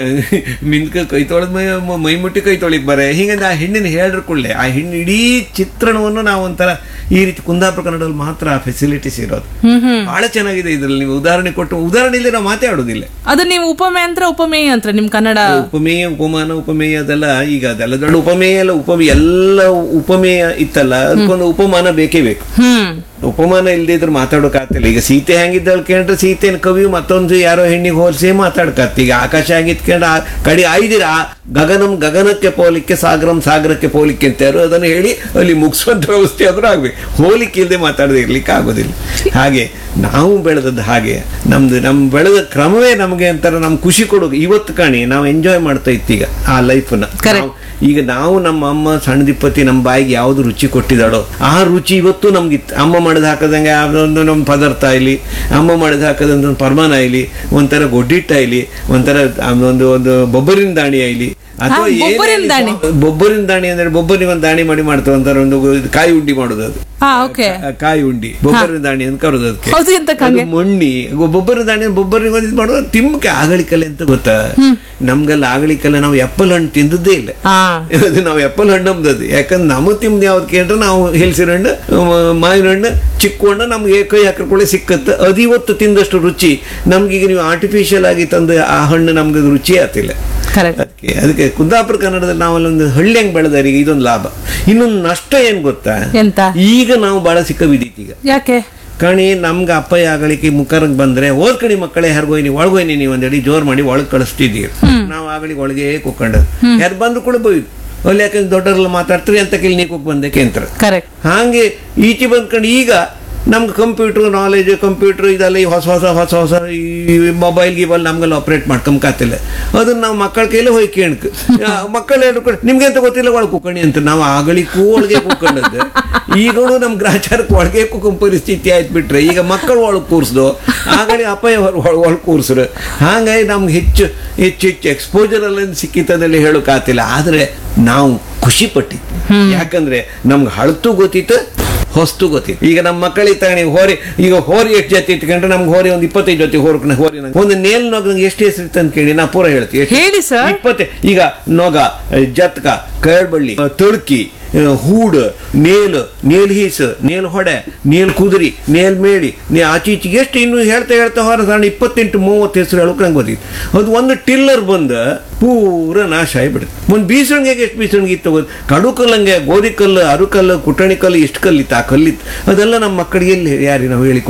ಮಿನ್ಕ ಕೈ ತೊಳೆದ್ ಮೈ ಮೈ ಮುಟ್ಟಿ ಕೈ ತೊಳಿಕ್ ಬರೆ ಹೀಗಂದ್ರೆ ಆ ಹೆಣ್ಣಿನ ಹೇಳ್ರ ಕೂಡಲೇ ಆ ಹೆಣ್ಣು ಇಡೀ ಚಿತ್ರಣವನ್ನು ನಾವು ಒಂಥರ ಈ ರೀತಿ ಕುಂದಾಪುರ ಕನ್ನಡದಲ್ಲಿ ಮಾತ್ರ ಫೆಸಿಲಿಟೀಸ್ ಇರೋದು ಬಹಳ ಚೆನ್ನಾಗಿದೆ ಇದ್ರಲ್ಲಿ ನೀವು ಉದಾಹರಣೆ ಕೊಟ್ಟು ಉದಾಹರಣೆ ಇಲ್ಲದೆ ನಾವು ಮಾತಾಡೋದಿಲ್ಲ ಅದು ನೀವು ಉಪಮೆ ಅಂತ ಉಪಮೇಯ ಅಂತ ನಿಮ್ ಕನ್ನಡ ಉಪಮೇಯ ಉಪಮಾನ ಉಪಮೇಯ ಅದೆಲ್ಲ ಈಗ ಅದೆಲ್ಲ ದೊಡ್ಡ ಉಪಮೇಯ ಎಲ್ಲ ಉಪಮೇಯ ಎಲ್ಲ ಉಪಮೇಯ ಇತ್ತಲ್ಲ ಅದಕ್ಕೊಂದು ಉಪಮಾನ ಬೇಕೇ ಬೇಕು ಹ್ಮ್ ಉಪಮಾನ ಇಲ್ಲದೆ ಇದ್ರೆ ಮಾತಾಡೋಕಾಗ್ತಿಲ್ಲ ಈಗ ಸೀತೆ ಹೆಂಗಿದ್ದಳು ಕೇಳ್ರೆ ಸೀತೆನ ಕವಿಯು ಮತ್ತೊಂದು ಯಾರೋ ಹೆಣ್ಣಿಗೆ ಹೋಲಿಸಿ ಮಾತಾಡ್ಕತ್ತ ಈಗ ಆಕಾಶ ಹೆಂಗಿತ್ಕೊಂಡು ಆ ಕಡಿ ಐದಿರ ಗಗನಂ ಗಗನಕ್ಕೆ ಪೋಲಿಕ್ಕೆ ಸಾಗರಂ ಸಾಗರಕ್ಕೆ ಪೋಲಿಕ್ಕೆ ಅಂತ ಯಾರು ಅದನ್ನು ಹೇಳಿ ಅಲ್ಲಿ ಮುಗಿಸುವಂತ ವ್ಯವಸ್ಥೆ ಆದ್ರೂ ಆಗ್ಬೇಕು ಹೋಲಿಕೆ ಇಲ್ಲದೆ ಮಾತಾಡದೆ ಇರ್ಲಿಕ್ಕೆ ಆಗೋದಿಲ್ಲ ಹಾಗೆ ನಾವು ಬೆಳೆದದ್ದು ಹಾಗೆ ನಮ್ದು ನಮ್ ಬೆಳೆದ ಕ್ರಮವೇ ನಮಗೆ ಅಂತಾರೆ ನಮ್ ಖುಷಿ ಕೊಡೋದು ಇವತ್ತು ಕಾಣಿ ನಾವು ಎಂಜಾಯ್ ಮಾಡ್ತಾ ಇತ್ತು ಈಗ ಆ ಲೈಫನ್ನ Correct. ಈಗ ನಾವು ನಮ್ಮ ಅಮ್ಮ ಸಣ್ಣ ದಿಪ್ಪತ್ತಿ ನಮ್ಮ ಬಾಯಿಗೆ ಯಾವ್ದು ರುಚಿ ಕೊಟ್ಟಿದ್ದಾಳೋ ಆ ರುಚಿ ಇವತ್ತು ನಮ್ಗಿತ್ತು ಅಮ್ಮ ಮಾಡಿದ ಹಾಕದಂಗೆ ಯಾವುದೊಂದು ನಮ್ಮ ಪದಾರ್ಥ ಆಗಲಿ ಅಮ್ಮ ಮಾಡಿದ ಹಾಕದಂತ ಒಂದು ಪರ್ಮಾನ ಆಗಲಿ ಒಂಥರ ಗೊಡ್ಡಿಟ್ಟ ಆಗಲಿ ಒಂಥರ ಒಂದು ಒಂದು ಬೊಬ್ಬರಿನ ದಾಣಿ ಆಗಲಿ ಅಥವಾ ಹಾ, ಏನೇ ಬೊಬ್ಬರಿನ ಆಗ್ಲಿ, ದಾಣಿ. ಬೊಬ್ಬರಿನ ದಾಣಿ ಅಂದ್ರೆ ಬೊಬ್ಬರಿಗೆ ಒಂದು ದಾಣಿ ಮಾಡಿ ಮಾಡ್ತಾರೆ ಒಂಥರ ಒಂದು ಇದು ಕಾಯಿ ಉಂಡಿ ಮಾಡೋದು ಅದು ಹಾ ಓಕೆ ಆ ಕಾಯಿ ಉಂಡಿ ಬೊಬ್ಬರಿನ ದಾಣಿ ಅಂತ ಕರೋದು ಅದಕ್ಕೆ ಹೌದು ಎಂತ ಕಂಗೆ ಅದು ಮೊಣ್ಣಿ ಬೊಬ್ಬರ ದಾಣಿ ಬೊಬ್ಬರಿಗೆ ಒಂದು ಇದು ಮಾಡೋದು ತಿಮ್ಮಕ್ಕೆ ಆಗಲಿಕಲೆ ಅಂತ ಗೊತ್ತಾ ನಮ್ಗೆಲ್ಲ ಆಗಲಿಕಲ್ಲ ನಾವು ಎಪ್ಪಲ್ ಹಣ್ಣು ತಿಂದದ್ದೇ ಇಲ್ಲ ಹಾ ಅದು ನಾವು ಎಪ್ಪಲ್ ಹಣ್ಣು ನಮ್ದದು ಯಾಕಂದ್ರೆ ನಮ್ಮ ತಿಮ್ದು ಯಾವ್ದು ಕೇಳ್ರೆ ನಾವು ಹೆಲ್ಸಿನ ಹಣ್ಣು ಮ- ಮಾವಿನ ಹಣ್ಣು ಚಿಕ್ಕ ಹಣ್ಣು ನಮ್ಗೆ ಕೈ ಹಾಕಿಕೊಳ್ಳೆ ಸಿಕ್ಕತ್ತೆ ಅದು ಇವತ್ತು ತಿಂದಷ್ಟು ರುಚಿ ನಮ್ಗೀಗ ನೀವು ಆರ್ಟಿಫಿಷಿಯಲ್ ಆಗಿ ತಂದ ಆ ಹಣ್ಣು ನಮ್ಗೆ ಅದು ರುಚಿ ಆತಿಲ್ಲ ಕರೆಕ್ಟ್ ಅದಕ್ಕೆ ಅದಕ್ಕೆ ಕುಂದಾಪುರ ಕನ್ನಡದಲ್ಲಿ ನಾವಲ್ಲೊಂದು ಹಳ್ಳಿ ಹೆಂಗ್ ಬೆಳೆದವರಿಗೆ ಇದೊಂದು ಲಾಭ ಇನ್ನೊಂದು ನಷ್ಟ ಏನ್ ಗೊತ್ತಾ ಎಂತ ಈಗ ನಾವು ಬಹಳ ಸಿಕ್ಕ ಬಿದ್ದೀತಿ ಈಗ ಯಾಕೆ ಕಣಿ ನಮ್ಗೆ ಅಪ್ಪಯ್ಯ ಆಗಲಿಕ್ಕೆ ಮುಖರಂಗ್ ಬಂದ್ರೆ ಓದ್ ಕಣಿ ಮಕ್ಕಳೇ ಹೆರ್ಗೋಯ್ನಿ ಒಳಗೋಯ್ನಿ ನೀವು ಒಂದಡಿ ಜೋರ್ ಮಾಡಿ ಒಳಗೆ ಕಳಿಸ್ತಿದ್ದೀರಿ ನಾವು ಆಗಲಿಗೆ ಒಳಗೆ ಕೂಕೊಂಡದ್ದು ಯಾರು ಬಂದ್ರು ಕೂಡ ಬೋಯ್ದು ಅಲ್ಲಿ ಯಾಕಂದ್ರೆ ದೊಡ್ಡರೆಲ್ಲ ಮಾತಾಡ್ತೀರಿ ಅಂತ ಕೇಳಿ ನೀವು ಕೂಕ್ ಬಂದಕ್ಕೆ ಅಂತಾರೆ ಕರೆಕ್ಟ್ ಹಾಗೆ ಈಚೆ ಬಂದ್ಕೊಂಡು ಈಗ ನಮ್ಗೆ ಕಂಪ್ಯೂಟರ್ ನಾಲೆಜ್ ಕಂಪ್ಯೂಟರ್ ಇದೆಲ್ಲ ಈ ಹೊಸ ಹೊಸ ಹೊಸ ಹೊಸ ಈ ಮೊಬೈಲ್ ಗಿಬಲ್ ನಮ್ಗೆಲ್ಲ ಆಪರೇಟ್ ಮಾಡ್ಕೊಂಬಕಾತಿಲ್ಲ ಅದನ್ನ ನಾವು ಮಕ್ಕಳ ಕೈಲಿ ಹೋಗಿ ಕೇಣಕ್ ಮಕ್ಕಳು ಹೇಳ್ಕೊಂಡು ನಿಮ್ಗೆ ಅಂತ ಗೊತ್ತಿಲ್ಲ ಒಳಗೆ ಕೂಕಣಿ ಅಂತ ನಾವು ಆಗಲಿಕ್ಕೂ ಒಳಗೆ ಕೂಕೊಂಡದ್ದು ಈಗಲೂ ನಮ್ ಗ್ರಾಚಾರಕ್ಕೆ ಒಳಗೆ ಕೂಕೊಂಡ್ ಪರಿಸ್ಥಿತಿ ಆಯ್ತು ಬಿಟ್ರೆ ಈಗ ಮಕ್ಕಳು ಒಳಗೆ ಕೂರಿಸ್ದು ಆಗಲಿ ಅಪ್ಪಯ್ಯ ಒಳಗೆ ಕೂರಿಸ್ರು ಹಾಗಾಗಿ ನಮ್ಗೆ ಹೆಚ್ಚು ಹೆಚ್ಚು ಹೆಚ್ಚು ಎಕ್ಸ್ಪೋಜರ್ ಎಲ್ಲ ಸಿಕ್ಕಿತ್ತದಲ್ಲಿ ಹೇಳೋಕ್ಕಾತಿಲ್ಲ ಆದ್ರೆ ನಾವು ಖುಷಿ ಪಟ್ಟಿದ್ವಿ ಯಾಕಂದ್ರೆ ನಮ್ಗೆ ಹಳತು ಗೊತ್ತಿತ್ತು ಹೊಸ್ತು ಗೊತ್ತಿತ್ತು ಈಗ ನಮ್ಮ ಮಕ್ಕಳಿಗೆ ತಗೊಂಡು ಹೋರಿ ಈಗ ಹೋರಿ ಎಷ್ಟು ಜೊತೆ ಇಟ್ಕೊಂಡ್ರೆ ನಮ್ಗೆ ಹೋರಿ ಒಂದು ಇಪ್ಪತ್ತೈದು ಜೊತೆ ಹೋರ್ಕ ಹೋರಿ ನಂಗೆ ಒಂದು ನೇಲ್ ನೊಗ ನಂಗೆ ಎಷ್ಟು ಹೆಸರು ಇತ್ತು ಅಂತ ಕೇಳಿ ನಾ ಪೂರ ಹೇಳ್ತೀವಿ ಎಷ್ಟು? ಹೇಳಿ ಸರ್. ಇಪ್ಪತ್ತೆ ಈಗ ನೊಗ ಜತ್ಕ ಕಳ್ಬಳ್ಳಿ ತುಳ್ಕಿ ಹೂಡ್ ನೇಲ್ ನೇಲ್ ಹೀಸ್ ನೇಲ್ ಹೊಡೆ ನೇಲ್ ಕುದುರಿ ನೇಲ್ ಮೇಡಿ ನೇ ಆಚೀಚೆಗೆ ಎಷ್ಟು ಇನ್ನು ಹೇಳ್ತಾ ಹೇಳ್ತಾ ಹೊರ ಸಣ್ಣ ಇಪ್ಪತ್ತೆಂಟು ಮೂವತ್ತು ಹೆಸರು ಹೇಳೋಕೆ ನಂಗೆ ಗೊತ್ತಿತ್ತು ಅದು ಒಂದು ಟಿಲ್ಲರ್ ಬಂದು ಪೂರ ನಾಶ ಆಗಿಬಿಡುತ್ತೆ ಒಂದು ಬೀಸಣಿಗೆಗೆ ಎಷ್ಟು ಬೀಸಣಿಗೆ ಇತ್ತು ಗೊತ್ತು ಕಡು ಕಲ್ಲಂಗೆ ಗೋಧಿ ಕಲ್ಲು ಅರು ಕಲ್ಲು ಕುಟಣಿ ಕಲ್ಲು ಎಷ್ಟು ಕಲ್ಲಿತ್ತು ಆ ಕಲ್ಲಿತ್ತು ಅದೆಲ್ಲ ನಮ್ಮ ಮಕ್ಕಳಿಗೆ ಎಲ್ಲಿ ಯಾರಿಗೆ ನಾವು ಹೇಳಿಕೊಡುತ್ತೆ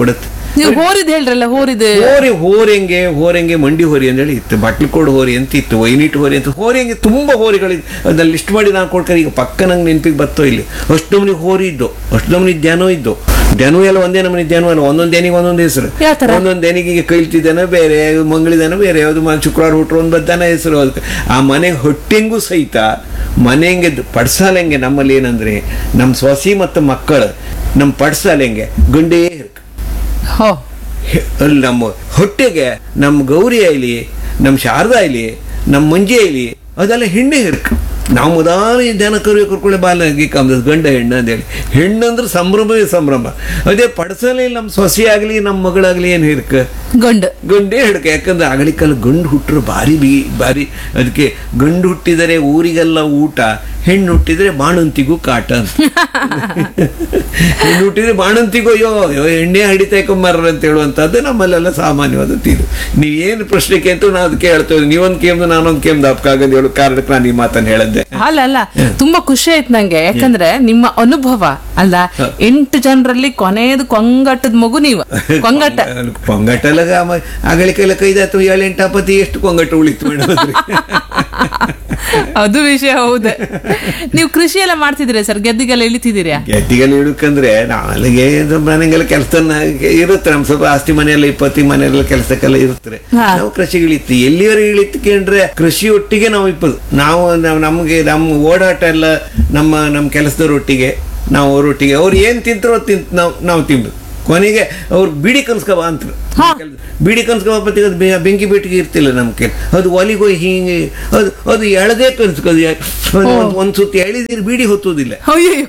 ನೀವು ಹೋರಿದ್ ಹೇಳ್ರಲ್ಲ ಹೋರಿದ್ ಹೋರಿ ಹೋರೆಂಗೆ ಹೋರೆಂಗೆ ಮಂಡಿ ಹೋರಿ ಅಂತೇಳಿ ಇತ್ತು ಬಟ್ಲಕೋಡ್ ಹೋರಿ ಅಂತ ಇತ್ತು ವೈನಿಟ್ ಹೋರಿ ಅಂತ ಹೋರೆಂಗೆ ತುಂಬಾ ಹೋರಿಗಳಿದ್ದು ಅದನ್ನ ಲಿಸ್ಟ್ ಮಾಡಿ ನಾನು ಕೊಡ್ತಾರೆ ಈಗ ಪಕ್ಕ ನಂಗೆ ನೆನಪಿಗೆ ಬತ್ತೋ ಇಲ್ಲಿ ಅಷ್ಟು ನಮ್ನಿ ಹೋರಿ ಇದ್ದು ಅಷ್ಟು ನಮ್ನಿ ದ್ಯಾನೋ ಇದ್ದು ದ್ಯಾನು ಎಲ್ಲ ಒಂದೇ ನಮನಿ ದ್ಯಾನು ಅಲ್ಲ ಒಂದೊಂದು ದೇನಿಗೆ ಒಂದೊಂದು ಹೆಸರು ಯಾವ ತರ? ಒಂದೊಂದು ದೇನಿಗೆ ಈಗ ಕೈಲ್ತಿದ್ದಾನ ಬೇರೆ ಮಂಗಳಿದಾನ ಬೇರೆ ಯಾವುದು ಮ- ಶುಕ್ರವಾರ ಹುಟ್ಟರು ಒಂದು ಬದ್ದಾನ ಹೆಸರು ಅದಕ್ಕೆ ಆ ಮನೆಗೆ ಹೊಟ್ಟೆಂಗೂ ಸಹಿತ ಮನೆಗೆ ಪಡ್ಸಾಲೆಂಗೆ ನಮ್ಮಲ್ಲಿ ಏನಂದ್ರೆ ನಮ್ಮ ಸೊಸಿ ಮತ್ತು ಮಕ್ಕಳು ನಮ್ಮ ಪಡ್ಸಾಲೆಂಗೆ ಗಂಡೇ ಇರ್ಕ ಹೋ ಹೆ- ಅಲ್ಲಿ ನಮ್ಮ ಹೊಟ್ಟೆಗೆ ನಮ್ಮ ಗೌರಿ ಆಯ್ಲಿ ನಮ್ಮ ಶಾರದಾ ಆಯ್ಲಿ ನಮ್ಮ ಮಂಜಿ ಆಯ್ಲಿ ಅದೆಲ್ಲ ಹೆಣ್ಣೆ ಹಿರ್ಕ ನಾವು ಮೊದಲ ಜನ ಕರುವೆ ಕರ್ಕೊಳ್ಳಿ ಬಾಲ ಗೀಕಂದ ಗಂಡ ಹೆಣ್ಣು ಅಂತೇಳಿ ಹೆಣ್ಣು ಅಂದ್ರೆ ಸಂಭ್ರಮವೇ ಸಂಭ್ರಮ ಅದೇ ಪಡಸಲಿ ನಮ್ಮ ಸೊಸೆ ಆಗಲಿ ನಮ್ಮ ಮಗಳಾಗಲಿ ಏನು ಹಿರ್ಕ ಗಂಡು ಗಂಡೇ ಹಿಡ್ಕ ಯಾಕಂದ್ರೆ ಅಗಳಿಕಲ್ಲ ಗಂಡು ಹುಟ್ಟರು ಭಾರಿ ಬಿ ಭಾರಿ ಅದಕ್ಕೆ ಗಂಡು ಹುಟ್ಟಿದರೆ ಊರಿಗೆಲ್ಲ ಊಟ ಹೆಣ್ಣು ಹುಟ್ಟಿದ್ರೆ ಬಾಣಂತಿಗೂ ಕಾಟ ಅಂತ ಹೆಣ್ಣು ಹುಟ್ಟಿದ್ರೆ ಬಾಣಂತಿಗೂ ಅಯ್ಯೋ ಅಯ್ಯೋ ಎಣ್ಣೆ ಹಿಡಿತೈಕೊಂಬಾರ ಅಂತ ಹೇಳುವಂಥದ್ದು ನಮ್ಮಲ್ಲೆಲ್ಲ ಸಾಮಾನ್ಯವಾದ ತೀರು ನೀವೇನು ಪ್ರಶ್ನೆ ಕೇಂತ ನಾವು ಅದಕ್ಕೆ ಹೇಳ್ತೇವೆ ನೀವೊಂದು ಕೇಮ್ದು ನಾನೊಂದು ಕೇಮ್ದು ಅಪ್ಕಾಗಂದು ಹೇಳೋ ಕಾರಣಕ್ಕೆ ನಾನು ಈ ಮಾತನ್ನು ಹೇಳದ್ದೆ ಅಲ್ಲ ಅಲ್ಲ ತುಂಬಾ ಖುಷಿ ಆಯ್ತು ನಂಗೆ ಯಾಕಂದ್ರೆ ನಿಮ್ಮ ಅನುಭವ ಅಲ್ಲ ಎಂಟು ಜನರಲ್ಲಿ ಕೊನೆಯದು ಕೊಂಗಟ್ಟದ ಮಗು ನೀವು ಕೊಂಗಟ್ಟ ಕೊಂಗಟ್ಟಲ್ಲ ಅಗಳಿಕೆಲ್ಲ ಕೈದಾತು ಏಳು ಎಂಟಾಪತಿ ಎಷ್ಟು ಕೊಂಗಟ್ಟು ಉಳಿತು ಮೇಡಮ್ ಅದು ವಿಷಯ ಹೌದು ನೀವು ಕೃಷಿ ಎಲ್ಲ ಮಾಡ್ತಿದ್ದೀರಾ ಸರ್ ಗೆದ್ದಿಗೆಲ್ಲ ಇಳಿತಿದ್ದೀರಾ ಗೆದ್ದಿಗೆಲ್ಲ ಇಡಕ್ಕಂದ್ರೆ ನಾಳೆಗೆ ಮನೆಗೆಲ್ಲ ಕೆಲಸ ಇರುತ್ತೆ ನಮ್ ಸ್ವಲ್ಪ ಆಸ್ತಿ ಮನೆಯಲ್ಲ ಇಪ್ಪತ್ತಿ ಮನೆಯಲ್ಲ ಕೆಲಸಕ್ಕೆಲ್ಲ ಇರುತ್ತೆ ಹಾ. ನಾವು ಕೃಷಿಗೆ ಇಳಿತು ಎಲ್ಲಿವರೆಗೆ ಇಳಿತ್ಕೊಂಡ್ರೆ ಕೃಷಿ ಒಟ್ಟಿಗೆ ನಾವು ಇಪ್ಪದು ನಾವು ನಾವ್- ನಮ್ಗೆ ನಮ್ಮ ಓಡಾಟ ಎಲ್ಲ ನಮ್ಮ ನಮ್ಮ ಕೆಲಸದವರೊಟ್ಟಿಗೆ ನಾವು ಅವರೊಟ್ಟಿಗೆ ಅವ್ರು ಏನ್ ತಿಂತಾರೋ ತಿಂತ ನಾವು ನಾವು ತಿಂದು ಕೊನೆಗೆ ಅವ್ರು ಬಿಡಿ ಕನ್ಸ್ಕವ ಅಂತಾರೆ ಬಿಡಿ ಕನ್ಸ್ಕವ ಬತ್ತಿಗೆ ಅದು ಬೆ- ಬೆಂಕಿ ಬೆಟ್ಟಿಗೆ ಇರ್ತಿಲ್ಲ ನಮ್ಗೆ ಅದು ಒಲಿಗೆ ಹೋಗಿ ಹಿಂಗೆ ಅದು ಅದು ಎಳದೇ ಕನ್ಸ್ಕೋದು ಒಂದ್ ಸುತ್ತಿ ಎಳಿದಿರು ಬೀಡಿ ಹೊತ್ತೋದಿಲ್ಲ ಅಯ್ಯಯ್ಯೋ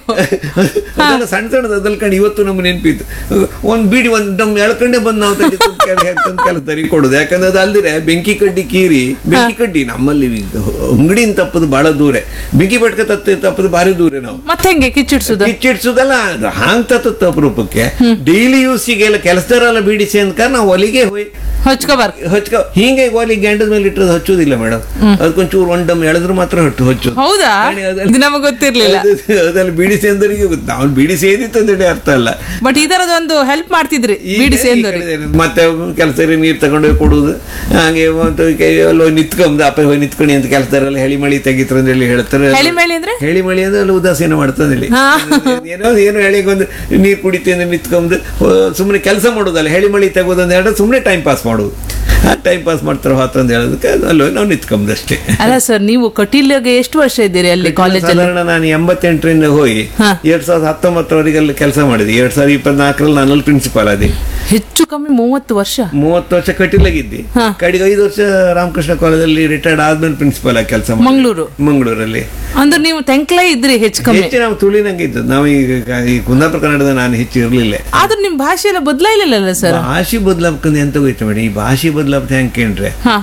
ಅದೆಲ್ಲ ಸಣ್ಣ ಸಣ್ಣದು ಅದಲ್ಕೊಂಡು ಇವತ್ತು ನಮ್ಗೆ ನೆನಪಿತ್ತು ಒಂದ್ ಬೀಡಿ ಒಂದ್ ನಮ್ ಎಳ್ಕೊಂಡೆ ಬಂದು ನಾವು ತೆಗಿ ತಂದ್ ಕೆಳಗೆ ಹಾಕಿ ತಂದ್ ಕೆಳಗೆ ತರಿ ಕೊಡುದು ಯಾಕಂದ್ರೆ ಅದು ಅಲ್ದಿರೆ ಬೆಂಕಿ ಕಡ್ಡಿ ಕೀರಿ ಬೆಂಕಿ ಕಡ್ಡಿ ನಮ್ಮಲ್ಲಿ ಅಂಗಡಿನ ತಪ್ಪದು ಬಹಳ ದೂರ ಬೆಂಕಿ ಪಟ್ಕ ತತ್ತ ತಪ್ಪದು ಭಾರಿ ದೂರ ನಾವು ಮತ್ತೆ ಹೆಂಗೆ ಕಿಚ್ಚಿಡ್ಸುದು ಕಿಚ್ಚಿಡ್ಸುದಲ್ಲ ಅದು ಹಾಂಗ್ ತತ್ತ ಅಪರೂಪಕ್ಕೆ ಡೈಲಿ ಯೂಸಿಗೆಲ್ಲ ಕೆಲಸದವರೆಲ್ಲ ಬೀಡಿಸಿ ಅಂತ ನಾವು ಒಲಿಗೆ ಹೋಯ್ ಹಚ್ಕೋಬಾರ್ ಹಚ್ಕೊ ಹಿಂಗೆ ಒಲಿ ಗ್ಯಾಂಡದ ಮೇಲೆ ಇಟ್ಟರೆ ಹಚ್ಚೋದಿಲ್ಲ ಮೇಡಮ್ ಅದಕ್ಕೊಂಚೂರು ಒಂಡಮ್ ಎಳೆದ್ರು ಮಾತ್ರ ಹಟ್ಟು ಹಚ್ಚೋದು ಹೌದಾ ಕಾಣಿ ಅದೆಲ್ಲ- ಇದು ನಮಗೆ ಗೊತ್ತಿರ್ಲಿಲ್ಲ ಅದು- ಅದೆಲ್ಲ ಬಿಡಿ ಸೇಂದರಿಗೆ ಗೊತ್ತು ನಾವು ಬಿಡಿ ಸೇದಿತ್ತು ಅಂತೇಳಿ ಅರ್ಥ ಅಲ್ಲ ಬಟ್ ಈ ತರದೊಂದು ಹೆಲ್ಪ್ ಮಾಡ್ತಿದ್ರಿ ಈಗ- ಬಿಡಿ ಈ ಸೇಂದವ್ರಿಗೆ ಕಡೆ ಮತ್ತೆ ಕೆಲಸ ನೀರು ತಗೊಂಡೋಗಿ ಕೊಡುದು ಹಾಗೆ ಮತ್ತು ಎಲ್ಲೋ ನಿತ್ಕೊಂಡ್ ಅಪ್ಪ ಹೋಗಿ ನಿತ್ಕೊಂಡು ಅಂತ ಕೆಲಸದವರೆಲ್ಲ ಹೆಳಿ ಮಳಿ ತೆಗಿತಾರೆ ಅಂತ ಹೇಳಿ ಹೇಳ್ತಾರೆ ಹೆಳಿಮಳಿ ಅಂದ್ರೆ? ಹೆಳಿ ಮಳಿ ಅಂದ್ರೆ ಅಲ್ಲಿ ಉದಾಸೀನ ಮಾಡ್ತದೆ ಇಲ್ಲಿ ಹಾ. ಏನೋ ಏನು ಹೇಳಿಗೊಂದು ನೀರು ಕುಡಿತೀನಿ ನಿತ್ಕೊಂಡು ಸುಮ್ಮನೆ ಕೆಲಸ ಮಾಡೋದಲ್ಲ ಹೆಳಿ ಮಳಿ ತೆಗೋದು ಅಂತ ಹೇಳಿದ್ರೆ ಸುಮ್ಮನೆ ಟೈಮ್ ಪಾಸ್ ಮಾಡೋದು ಟೈಮ್ ಪಾಸ್ ಮಾಡ್ತಾರೆ ಹೋತ ಅಂತ ಹೇಳೋದಕ್ಕೆ ಅಲ್ಲೋ ನಾವು ನಿತ್ಕೊಂಬದಷ್ಟೇ ಅಲ್ಲ ಸರ್ ನೀವು ಕಟೀಲ್ಗೆ ಎಷ್ಟು ವರ್ಷ ಇದ್ದೀರಿ ಅಲ್ಲಿ ಕಾಲೇಜಲ್ಲಿ ಸಾಧಾರಣ ನಾನು ಎಂಬತ್ತೆಂಟರಿಂದ ಹೋಗಿ ಹಾ. ಎರಡ್ ಸಾವಿರದ ಹತ್ತೊಂಬತ್ತರವರೆಗೆ ಅಲ್ಲಿ ಕೆಲಸ ಮಾಡಿದೆ ಎರಡ್ ಸಾವಿರದ ಇಪ್ಪತ್ನಾಲ್ಕರಲ್ಲಿ ನಾನಲ್ಲಿ ಪ್ರಿನ್ಸಿಪಾಲ್ ಆದೆ ಹೆಚ್ಚು ಕಮ್ಮಿ ಮೂವತ್ತು ವರ್ಷ ಮೂವತ್ತು ವರ್ಷ ಕಟೀಲಾಗಿದ್ದೆ ಹಾ. ಕಡೆಗೆ ಐದು ವರ್ಷ ರಾಮಕೃಷ್ಣ ಕಾಲೇಜಲ್ಲಿ ರಿಟೈರ್ಡ್ ಆದ್ಮೇಲೆ ಪ್ರಿನ್ಸಿಪಾಲ್ ಆಗಿ ಕೆಲಸ ಮಂಗಳೂರು ಮಂಗಳೂರಲ್ಲಿ ಅಂದ್ರೆ ನೀವು ತೆಂಕ್ಲೇ ಇದ್ರಿ ಹೆಚ್ಚು ಕಮ್ಮಿ ಹೆಚ್ಚು ನಾವು ತುಳಿನಂಗೆ ಇದ್ದದ್ದು ನಾವು ಈಗ ಈ ಕುಂದಾಪುರ ಕನ್ನಡದ ನಾನು ಹೆಚ್ಚು ಇರಲಿಲ್ಲ ಆದ್ರೆ ನಿಮ್ ಭಾಷೆ ಎಲ್ಲ ಬದಲಾಯಿಲ್ಲ ಸರ್ ಭಾಷೆ ಬದಲಾಗ್ತದೆ ಎಂತ ಹೋಯ್ತು ಮೇಡಮ್ ಈ ಭಾಷೆ ಬದಲಾಗ್ತದೆ ಹೆಂಗೆ ಕೇಂದ್ರೆ ಹಾ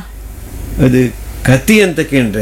ಅದು ಕತಿ ಅಂತ ಕೇಂದ್ರೆ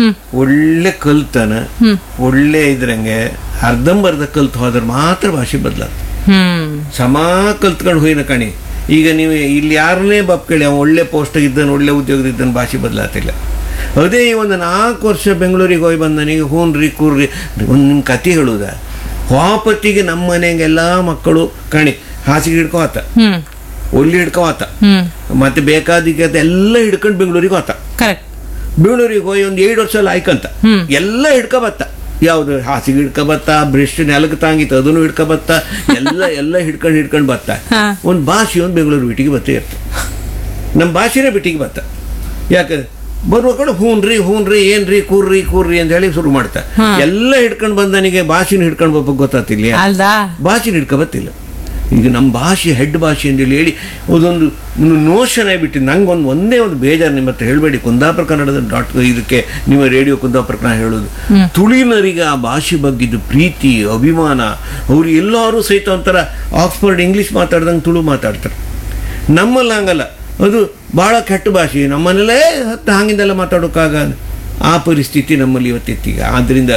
ಒಳ್ಳೆ ಕಲ್ತನ ಒಳ್ಳೆ ಇದ್ರಂಗೆ ಅರ್ಧಂಬರ್ಧ ಕಲ್ತು ಹೋದ್ರೆ ಮಾತ್ರ ಭಾಷೆ ಬದಲಾಗ್ತದೆ ಹ್ಮ್ ಸಮ ಕಲ್ತ್ಕೊಂಡು ಹೋಯ್ನ ಕಣಿ ಈಗ ನೀವು ಇಲ್ಲಿ ಯಾರನ್ನೇ ಬಾಪ್ ಕೇಳಿ ಅವ ಒಳ್ಳೆ ಪೋಸ್ಟ್ ಇದ್ದಾನೆ ಒಳ್ಳೆ ಉದ್ಯೋಗದಿದ್ದಾನೆ ಭಾಷೆ ಬದಲಾತಿಲ್ಲ ಅದೇ ಈ ಒಂದು ನಾಲ್ಕು ವರ್ಷ ಬೆಂಗಳೂರಿಗೆ ಹೋಗಿ ಬಂದ ನನಗೆ ಹೂನ್ರಿ ಕೂರ್ರಿ ಒಂದು ನಿಮ್ಮ ಕತೆ ಹೇಳುದ ವಾಪತ್ತಿಗೆ ನಮ್ಮ ಮನೆಗೆಲ್ಲ ಮಕ್ಕಳು ಕಣಿ ಹಾಸಿಗೆ ಹಿಡ್ಕೊ ಆತ ಹ್ಮ್ ಒಲ್ಲಿ ಹಿಡ್ಕೊ ಆತ ಹ್ಮ್ ಮತ್ತೆ ಬೇಕಾದಿಗೆ ಎಲ್ಲ ಹಿಡ್ಕೊಂಡು ಬೆಂಗಳೂರಿಗೆ ಹೋತ ಕರೆಕ್ಟ್ ಬೆಂಗಳೂರಿಗೆ ಹೋಗಿ ಒಂದು ಏಳು ವರ್ಷ ಎಲ್ಲ ಆಯ್ಕಂತ ಎಲ್ಲ ಹಿಡ್ಕೊ ಬತ್ತ ಯಾವ್ದು ಹಾಸಿಗೆ ಹಿಡ್ಕೊ ಬತ್ತ ಬ್ರಿಸ್ಟ್ ನೆಲಕ್ಕೆ ತಾಂಗಿತ್ತು ಅದನ್ನು ಹಿಡ್ಕೊ ಬತ್ತ ಎಲ್ಲ ಎಲ್ಲ ಹಿಡ್ಕೊಂಡು ಹಿಡ್ಕೊಂಡು ಬತ್ತ ಹಾ. ಒಂದು ಭಾಷೆ ಒಂದು ಬೆಂಗಳೂರು ಬಿಟ್ಟಿಗೆ ಬತ್ತೇ ಇರ್ತದೆ ನಮ್ಮ ಭಾಷೆನೇ ಬಿಟ್ಟಿಗೆ ಬತ್ತ ಯಾಕಂದ್ರೆ ಬರುವ ಕಡೆ ಹೂನ್ರಿ ಹೂನ್ರಿ ಏನ್ರಿ ಕೂರ್ರಿ ಕೂರ್ರಿ ಅಂತ ಹೇಳಿ ಶುರು ಮಾಡ್ತಾ ಎಲ್ಲ ಹಿಡ್ಕೊಂಡು ಬಂದನಿಗೆ ಭಾಷೆನ ಹಿಡ್ಕೊಂಡು ಬರ್ಬೇಕು ಗೊತ್ತಾತಿಲ್ಲ ಅಲ್ದಾ ಭಾಷೆ ಹಿಡ್ಕೊ ಬತ್ತಿಲ್ಲ ಈಗ ನಮ್ಮ ಭಾಷೆ ಹೆಡ್ ಭಾಷೆ ಅಂತೇಳಿ ಹೇಳಿ ಅದೊಂದು ನೋಷನ್ ಆಗಿಬಿಟ್ಟು ನಂಗೆ ಒಂದು ಒಂದೇ ಒಂದು ಬೇಜಾರು ನಿಮ್ಮ ಹತ್ರ ಹೇಳಬೇಡಿ ಕುಂದಾಪುರ ಕನ್ನಡದ ಡಾಟ್ ಇದಕ್ಕೆ ನಿಮ್ಮ ರೇಡಿಯೋ ಕುಂದಾಪುರಕ್ಕೆ ನಾ ಹೇಳೋದು ತುಳಿನರಿಗೆ ಆ ಭಾಷೆ ಬಗ್ಗಿದ್ದು ಪ್ರೀತಿ ಅಭಿಮಾನ ಅವ್ರು ಎಲ್ಲರೂ ಸಹಿತ ಒಂಥರ ಆಕ್ಸ್ಫರ್ಡ್ ಇಂಗ್ಲೀಷ್ ಮಾತಾಡ್ದಂಗೆ ತುಳು ಮಾತಾಡ್ತಾರೆ ನಮ್ಮಲ್ಲಿ ಹಂಗಲ್ಲ ಅದು ಭಾಳ ಕೆಟ್ಟ ಭಾಷೆ ನಮ್ಮನೆಲ್ಲೇ ಹತ್ತು ಹಂಗಿಂದೆಲ್ಲ ಮಾತಾಡೋಕ್ಕಾಗ ಆ ಪರಿಸ್ಥಿತಿ ನಮ್ಮಲ್ಲಿ ಇವತ್ತಿತ್ತೀಗ ಆದ್ದರಿಂದ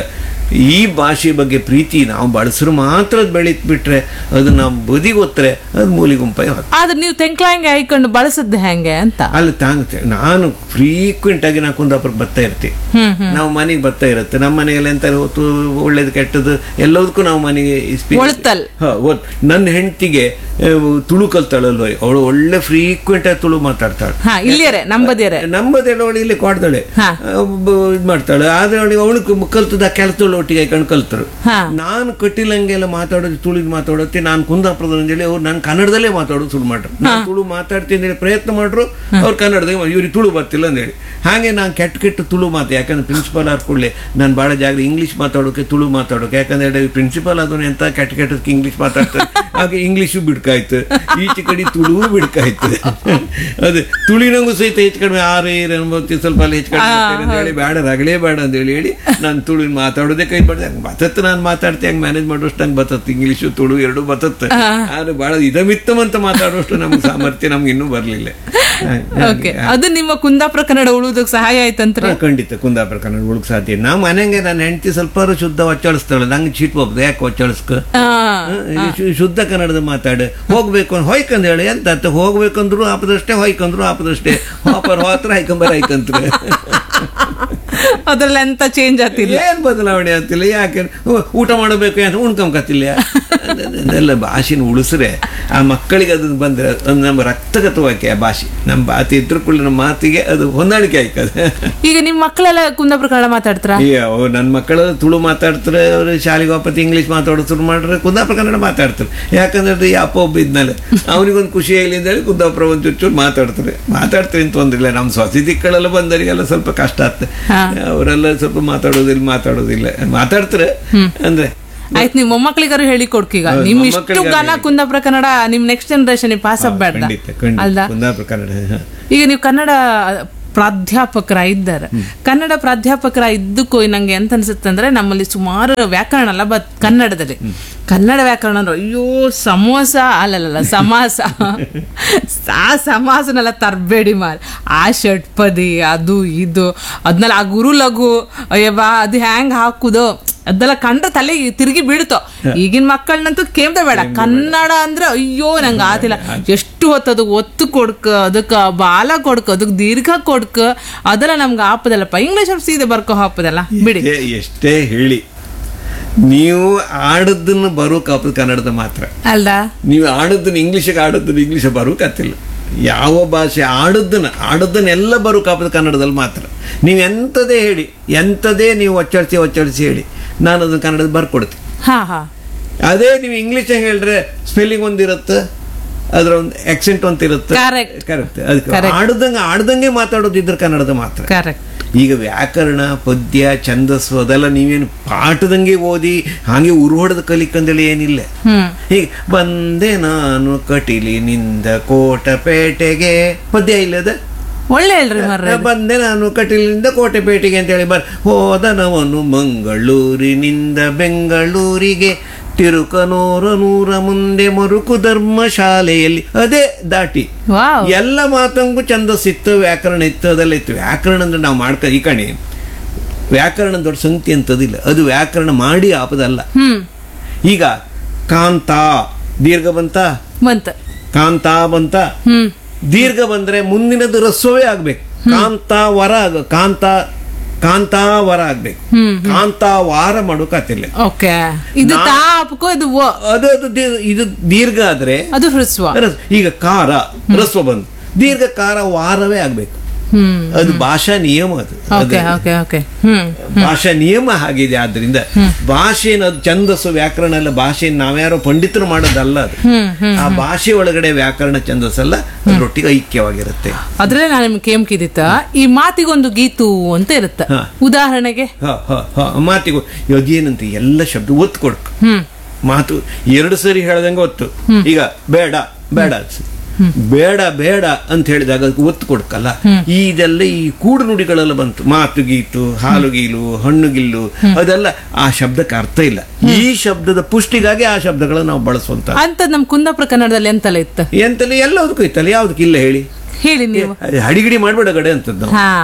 ಈ ಭಾಷೆ ಬಗ್ಗೆ ಪ್ರೀತಿ ನಾವು ಬಳಸ್ರು ಮಾತ್ರ ಅದು ಬೆಳೀತ್ ಬಿಟ್ರೆ ಅದು ನಾವು ಬದಿಗೆ ಒತ್ತರೆ ಅದು ಮೂಲಿಗುಂಪಾಯಿ ಹೋಗ್ತದೆ ಆದ್ರೆ ನೀವು ತೆಂಕ್ಲಾಂಗೆ ಹಾಕೊಂಡು ಬಳಸದ್ದು ಹೆಂಗೆ ಅಂತ ಅಲ್ಲಿ ತಾಂಗುತ್ತೆ ನಾನು ಫ್ರೀಕ್ವೆಂಟ್ ಆಗಿ ನಾವು ಕುಂದಾಪುರಕ್ಕೆ ಬರ್ತಾ ಇರ್ತೀವಿ ನಾವು ಮನೆಗೆ ಬರ್ತಾ ಇರುತ್ತೆ ನಮ್ಮ ಮನೆಯಲ್ಲಿ ಎಂತ ಹೊತ್ತು ಒಳ್ಳೇದು ಕೆಟ್ಟದ್ದು ಎಲ್ಲದಕ್ಕೂ ನಾವು ಮನೆಗೆ speak- ಒಳ್ತಲ್. ಹ, ಒಳ್- ನನ್ನ ಹೆಂಡತಿಗೆ ತುಳು ಕಲ್ತಾಳಲ್ವ ಅವಳು ಒಳ್ಳೆ ಫ್ರೀಕ್ವೆಂಟ್ ಆಗಿ ತುಳು ಮಾತಾಡ್ತಾಳೆ ಹಾ ಇಲ್ಲಿಯರೆ ನಂಬದಿಯರೆ ನಮ್ಮದೆಲ್ಲ ಅವಳು ಇಲ್ಲಿ ಕೊಡ್ತಾಳೆ ಹಾ. ಇದು ಮಾಡ್ತಾಳೆ ಆದ್ರೆ ಅವಳಿಗೆ ಅವಳು ಕಲ್ತದ ಕೆಲಸದಳು ಒಟ್ಟಿಗೆ ಹಾಕೊಂಡು ಕಲ್ತರು ಹಾ. ನಾನು ಕಟ್ಟಿಲಂಗೆಲ್ಲ ಮಾತಾಡೋದು ತುಳಿದು ಮಾತಾಡೋತ್ತೆ ನಾನು ಕುಂದಾಪುರದ ಅಂತೇಳಿ ಅವ್ರು ನಾನು ಕನ್ನಡದಲ್ಲೇ ಮಾತಾಡೋದು ಶುರು ಮಾಡ್ರು ನಾನು ತುಳು ಮಾತಾಡ್ತೀನಿ ಅಂತೇಳಿ ಪ್ರಯತ್ನ ಮಾಡ್ರು ಅವ್ರು ಕನ್ನಡದಾಗ ಇವ್ರಿಗೆ ತುಳು ಬರ್ತಿಲ್ಲ ಅಂತೇಳಿ ಹಾಗೆ ನಾನು ಕೆಟ್ಟ ಕೆಟ್ಟ ತುಳು ಮಾತು ಯಾಕಂದ್ರೆ ಪ್ರಿನ್ಸಿಪಾಲ್ ಆಡ್ಕೊಳ್ಳಿ ನಾನು ಭಾಳ ಜಾಗ ಇಂಗ್ಲೀಷ್ ಮಾತಾಡೋಕೆ ತುಳು ಮಾತಾಡೋಕೆ ಯಾಕಂದ್ರೆ ಪ್ರಿನ್ಸಿಪಾಲ್ ಅದನ್ನ ಎಂತ ಕೆಟ್ಟ ಕೆಟ್ಟದಕ್ಕೆ ಇಂಗ್ಲೀಷ್ ಮಾತಾಡ್ತಾರೆ ಹಾಗೆ ಇಂಗ್ಲೀಷು ಬಿಡ್ಕಾಯ್ತು ಈಚೆ ಕಡೆ ತುಳು ಬಿಡ್ಕಾಯ್ತು ಅದೇ ತುಳಿನಂಗೂ ಸಹಿತ ಹೆಚ್ಚು ಕಡಿಮೆ ಆರು ಏರು ಅನ್ಬೋದು ಸ್ವಲ್ಪ ಅಲ್ಲಿ ಹೆಚ್ಚು ಕಡಿಮೆ ಆಗ್ತದೆ ಅಂತ ಹೇಳಿ ಬೇಡ ರಗಲೇ ಬೇಡ ಅಂತ ಹೇಳಿ ಹೇಳಿ ನಾನು ತುಳು ಮಾತಾಡೋದೇ ಕೈ ಮಾಡಿದೆ ಹಂಗೆ ಬತ್ತತ್ತು ನಾನು ಮಾತಾಡ್ತೆ ಹಂಗೆ ಮ್ಯಾನೇಜ್ ಮಾಡೋಷ್ಟು ಹಂಗೆ ಬತ್ತತ್ತು ಇಂಗ್ಲೀಷು ತುಳು ಎರಡು ಬತ್ತತ್ತು ಆದ್ರೆ ಭಾಳ ಇದಮಿತ್ತಮಂತ ಮಾತಾಡೋಷ್ಟು ನಮ್ಗೆ ಸಾಮರ್ಥ್ಯ ನಮ್ಗೆ ಇನ್ನೂ ಬರಲಿಲ್ಲ ಓಕೆ ಅದು ನಿಮ್ಮ ಕುಂದಾಪುರ ಕನ್ನಡ ಉಳುವುದಕ್ಕೆ ಸಹಾಯ ಆಯ್ತಂತ್ರಿ ಖಂಡಿತ ಕುಂದಾಪುರ ಕನ್ನಡ ಹುಡುಗ ಸಾಧ್ಯ ನಾ ಮನೆಗೆ ನನ್ನ ಹೆಂಡತಿ ಸ್ವಲ್ಪ ಶುದ್ಧ ಒಚ್ಚಾಳಿಸ್ತಾಳೆ ನಂಗೆ ಚೀಟ್ ಹೋಗ್ದು ಯಾಕೆ ಒಚ್ಚಾಳಿಸ್ಕ ಆ, ಶು- ಶುದ್ಧ ಕನ್ನಡದ ಮಾತಾಡು ಹೋಗ್ಬೇಕು ಅಂತ ಹೊಯ್ಕಂದ್ ಹೇಳಿ ಎಂತ ಅರ್ಥ ಹೋಗ್ಬೇಕಂದ್ರು ಆಪದಷ್ಟೇ ಹೊಯ್ಕಂದ್ರು ಆಪದಷ್ಟೇ ಹೋಪರ್ ಹೋತ್ರ ಹೈಕಂಬರ್ ಹೈಕಂತ್ರೆ ಅದ್ರಲ್ಲಿ ಎಂತ ಚೇಂಜ್ ಆಗ್ತಿಲ್ಲ ಏನ್ ಬದಲಾವಣೆ ಆಗ್ತಿಲ್ಲ ಯಾಕೆ ಓ, ಊಟ ಮಾಡಬೇಕು ಅಂತ ಉಣ್ಕೊಂಬಕತ್ತಿಲ್ಲ ಅದೆಲ್ಲ ಭಾಷೆನ ಉಳಿಸ್ರೆ ಆ ಮಕ್ಕಳಿಗೆ ಅದನ್ನ ಬಂದ್ರೆ ಅದು ನಮ್ಮ ರಕ್ತಗತವಾಕೆ ಆ ಭಾಷೆ ನಮ್ಮ ಮಾತು ಇದ್ರ ಕೂಡ ನಮ್ಮ ಮಾತಿಗೆ ಅದು ಹೊಂದಾಣಿಕೆ ಆಯ್ತದೆ ಈಗ ನಿಮ್ ಮಕ್ಕಳೆಲ್ಲ ಕುಂದಾಪುರ ಕನ್ನಡ ಮಾತಾಡ್ತಾರ ಅಯ್ಯೋ ನನ್ನ ಮಕ್ಕಳು ತುಳು ಮಾತಾಡ್ತಾರೆ ಅವರು ಶಾಲೆಗೆ ವಾಪಸ್ ಇಂಗ್ಲೀಷ್ ಮಾತಾಡೋದು ಶುರು ಮಾಡ್ರೆ ಕುಂದಾಪುರ ಕನ್ನಡ ಮಾತಾಡ್ತಾರೆ ಯಾಕಂದ್ರೆ ಅದು ಯಾಪ ಒಬ್ಬ ಇದ್ನಲ್ಲ ಅವನಿಗೊಂದು ಖುಷಿ ಆಗಲಿ ಅಂತ ಹೇಳಿ ಕುಂದಾಪುರ ಒಂದು ಚೂರು ಮಾತಾಡ್ತಾರೆ ಮಾತಾಡ್ತಾರೆ ಅಂತ ತೊಂದ್ರಿಲ್ಲ ನಮ್ಮ ಸ್ವತಿದಿಕ್ಕಳೆಲ್ಲ ಬಂದವರಿಗೆಲ್ಲ ಸ್ವಲ್ಪ ಕಷ್ಟ ಆಗ್ತದೆ ಅವರೆಲ್ಲ ಸ್ವಲ್ಪ ಮಾತಾಡೋದಿಲ್ಲ ಮಾತಾಡೋದಿಲ್ಲ ಮಾತಾಡ್ತಾರೆ ಅಂದ್ರೆ ಆಯ್ತು ನಿಮ್ ಮೊಮ್ಮಕ್ಳಿಗಾರು ಹೇಳಿ ಕೊಡ್ಕೀಗ ಹೌದು, ನಿಮ್ ಇಷ್ಟು ಮೊಮ್ಮಕ್ಕಳಿಗಾರು ಗಾನ ಹೇಳಿ. ಕುಂದಾಪುರ ಕನ್ನಡ ನಿಮ್ ನೆಕ್ಸ್ಟ್ ಜನರೇಷನ್ ಪಾಸ್ ಆಗ್ಬೇಡ ಖಂಡಿತ ಖಂಡಿತ ಅಲ್ದ ಕುಂದಾಪುರ ಕನ್ನಡ ಹ. ಈಗ ನೀವು ಕನ್ನಡ ಪ್ರಾಧ್ಯಾಪಕರ ಇದ್ದಾರೆ ಕನ್ನಡ ಪ್ರಾಧ್ಯಾಪಕರ ಇದ್ದಕ್ಕೂ ನಂಗೆ ಎಂತ ಅನ್ಸುತ್ತೆ ಅಂದ್ರೆ ನಮ್ಮಲ್ಲಿ ಸುಮಾರು ವ್ಯಾಕರಣ ಅಲ್ಲ ಬಟ್ ಕನ್ನಡದಲ್ಲಿ ಕನ್ನಡ ವ್ಯಾಕರಣ ಅಂದ್ರೆ ಅಯ್ಯೋ ಸಮೋಸ ಅಲ್ಲಲ್ಲ ಸಮಾಸ ಆ ಸಮಾಸನೆಲ್ಲ ತರಬೇಡಿ ಮಾರ್ ಆ ಷಟ್ಪದಿ ಅದು ಇದು ಅದನ್ನೆಲ್ಲ ಆ ಗುರು ಲಘು ಅಯ್ಯವ್ವ ಅದು ಹ್ಯಾಂಗ್ ಹಾಕುದು ಅದೆಲ್ಲ ಕಂಡ್ರೆ ತಲೆ ತಿರುಗಿ ಬೀಳ್ತೋ ಈಗಿನ ಮಕ್ಕಳನ್ನಂತೂ ಕೇಮ್ದ ಬೇಡ ಕನ್ನಡ ಅಂದ್ರೆ ಅಯ್ಯೋ ನಂಗೆ ಆತಿಲ್ಲ ಎಷ್ಟು ಹೊತ್ತು ಅದಕ್ಕೆ ಒತ್ತು ಕೊಡ್ಕ ಅದಕ್ಕೆ ಬಾಲ ಕೊಡ್ಕ ಅದಕ್ಕೆ ದೀರ್ಘ ಕೊಡ್ಕ ಅದೆಲ್ಲ ನಮ್ಗೆ ಆಪದಲ್ಲಪ್ಪ ಇಂಗ್ಲಿಷ್ ಅವ್ರು ಸೀದೆ ಬರ್ಕೋ ಹಾಪದಲ್ಲ ಬಿಡಿ ಎಷ್ಟೇ ಎಷ್ಟೇ ಹೇಳಿ ನೀವು ಆಡದ್ದನ್ನು ಬರೋಕಾಪದ ಕನ್ನಡದ ಮಾತ್ರ ಅಲ್ದಾ ನೀವು ಆಡದ್ದನ್ನು ಇಂಗ್ಲೀಷಿಗೆ ಆಡದ್ದನ್ನು ಇಂಗ್ಲೀಷ್ ಬರೋಕತ್ತಿಲ್ಲ ಯಾವ ಭಾಷೆ ಆಡದ್ದನ್ನು ಆಡದ್ದನ್ನೆಲ್ಲ ಬರೋಕಾಪದ ಕನ್ನಡದಲ್ಲಿ ಮಾತ್ರ ನೀವು ಎಂಥದೇ ಹೇಳಿ ಎಂಥದೇ ನೀವು ಒಚ್ಚಾಡಿಸಿ ಒಚ್ಚಾಡಿಸಿ ಹೇಳಿ ನಾನು ಅದನ್ನು ಕನ್ನಡದ ಬರ್ಕೊಡ್ತೀನಿ ಹಾ ಹಾ ಅದೇ ನೀವು ಇಂಗ್ಲೀಷ್ ಹೇಳಿದ್ರೆ ಸ್ಪೆಲ್ಲಿಂಗ್ ಒಂದಿರುತ್ತೆ ಅದರ ಒಂದು ಆಕ್ಸೆಂಟ್ ಅಂತ ಇರುತ್ತೆ Correct. ಕರೆಕ್ಟ್ ಅದಕ್ಕೆ Correct. ಆಡ್ದಂಗೆ ಆಡ್ದಂಗೆ ಮಾತಾಡೋದಿದ್ರೆ ಕನ್ನಡದ ಮಾತ್ರ ಕರೆಕ್ಟ್ ಈಗ ವ್ಯಾಕರಣ ಪದ್ಯ ಛಂದಸ್ಸು ಅದೆಲ್ಲ ನೀವೇನು ಪಾಠದಂಗೆ ಓದಿ ಹಾಗೆ ಉರುಹೊಡೆದ ಕಲಿಕಂದೇಳಿ ಏನಿಲ್ಲ ಹ್ಮ್ ಹೀಗೆ ಬಂದೆ ನಾನು ಕಟೀಲಿನಿಂದ ಕೋಟಪೇಟೆಗೆ ಪದ್ಯ ಇಲ್ಲದ ಒಳ್ಳೆ ಹೇಳ್ರಿ ಮರ್ರೆ ಬಂದೆ ನಾನು ಕಟೀಲಿನಿಂದ ಕೋಟೆಪೇಟೆಗೆ ಅಂತೇಳಿ ಬರ್ ಹೋದನವನು ಮಂಗಳೂರಿನಿಂದ ಬೆಂಗಳೂರಿಗೆ ತಿರುಕನೂರ ನೂರ ಮುಂದೆ ಮರುಕು ಧರ್ಮಶಾಲೆಯಲ್ಲಿ ಅದೇ ದಾಟಿ ವಾವ್ ಎಲ್ಲ ಮಾತಂಗೂ ಛಂದಸ್ಸಿತ್ತು ವ್ಯಾಕರಣ ಇತ್ತು ಅದೆಲ್ಲ ಇತ್ತು ವ್ಯಾಕರಣ ಅಂದ್ರೆ ನಾವು ಮಾಡ್ಕ ಈ ಕಣೆ ವ್ಯಾಕರಣ ದೊಡ್ಡ ಸಂಗತಿ ಅಂತದಿಲ್ಲ ಅದು ವ್ಯಾಕರಣ ಮಾಡಿ ಆಪದಲ್ಲ ಹ್ಮ್ ಈಗ ಕಾಂತ ದೀರ್ಘ ಬಂತ ಬಂತ ಕಾಂತ ಬಂತ ಹ್ಮ್ ದೀರ್ಘ ಬಂದ್ರೆ ಮುಂದಿನದು ರಸ್ವವೇ ಆಗ್ಬೇಕು ಕಾಂತ ವರ ಆಗ ಕಾಂತ ಕಾಂತಾವರ ಆಗ್ಬೇಕು ಹ್ಮ್ ಕಾಂತಾವಾರ ಮಾಡೋಕಾತಿಲ್ಲ ಓಕೆ ಇದು ತಾ ಅಪ್ಕೋ ಇದು ಓ ಅದು ಅದು ದೀರ್- ಇದು ದೀರ್ಘ ಆದ್ರೆ ಅದು ಹೃಸ್ವ ರಸ್- ಈಗ ಕಾರ ರಸ್ವ ಬಂದು ದೀರ್ಘ ಕಾರ ವಾರವೇ ಆಗ್ಬೇಕು ಹ್ಮ್ ಅದು ಭಾಷಾ ನಿಯಮ ಅದು ಅದು ಓಕೆ ಓಕೆ ಓಕೆ ಹ್ಮ್ ಭಾಷಾ ನಿಯಮ ಹಾಗಿದೆ ಆದ್ರಿಂದ ಭಾಷೆನ ಅದು ಛಂದಸ್ಸು ವ್ಯಾಕರಣ ಎಲ್ಲ ಭಾಷೆಯನ್ನು ನಾವ್ಯಾರೋ ಪಂಡಿತರು ಮಾಡೋದಲ್ಲ ಅದು ಆ ಭಾಷೆ ಒಳಗಡೆ ವ್ಯಾಕರಣ ಛಂದಸ್ಸಲ್ಲ ಅದರೊಟ್ಟಿಗೆ ಐಕ್ಯವಾಗಿರುತ್ತೆ ಅದ್ರಲ್ಲೇ ನಾನು ನಿಮ್ಗೆ ಕೇಮ್ಕಿದಿತ್ತ ಈ ಮಾತಿಗೊಂದು ಗೀತು ಅಂತ ಇರುತ್ತೆ ಹಾ. ಉದಾಹರಣೆಗೆ ಹ ಹ ಹ ಮಾತಿಗೂ ಅದೇನಂತ ಎಲ್ಲ ಶಬ್ದ ಒತ್ತು ಕೊಡ್ಕು ಹ್ಮ್ ಮಾತು ಎರಡು ಸರಿ ಹೇಳ್ದಂಗೆ ಒತ್ತು ಈಗ ಬೇಡ ಬೇಡ ಅನ್ಸು. ಬೇಡ ಬೇಡ ಅಂತ ಹೇಳಿದಾಗ ಅದಕ್ಕೆ ಒತ್ತು ಕೊಡ್ಕಲ್ಲ ಇದೆಲ್ಲ ಈ ಕೂಡು ನುಡಿಗಳೆಲ್ಲ ಬಂತು ಮಾತು ಗೀತು ಹಾಲು ಗೀಲು ಹಣ್ಣು ಗಿಲ್ಲು ಅದೆಲ್ಲ ಆ ಶಬ್ದಕ್ಕೆ ಅರ್ಥ ಇಲ್ಲ ಈ ಶಬ್ದದ ಪುಷ್ಟಿಗಾಗಿ ಆ ಶಬ್ದಗಳನ್ನು ನಾವು ಬಳಸುವಂತ ಅಂತ ನಮ್ ಕುಂದಾಪುರ ಕನ್ನಡದಲ್ಲಿ ಎಂತೆಲ್ಲ ಇತ್ತು ಎಂತಲ್ಲಿ ಎಲ್ಲದಕ್ಕೂ ಇತ್ತಲ್ಲ ಯಾವ್ದಕ್ಕೆ ಇಲ್ಲ ಹೇಳಿ ಹೇಳಿ ನೀವು ಹಡಿಗಿಡಿ ಮಾಡ್ಬೇಡ ಗಡೆ ಅಂತದ್ದು ನಾವು ಹಾ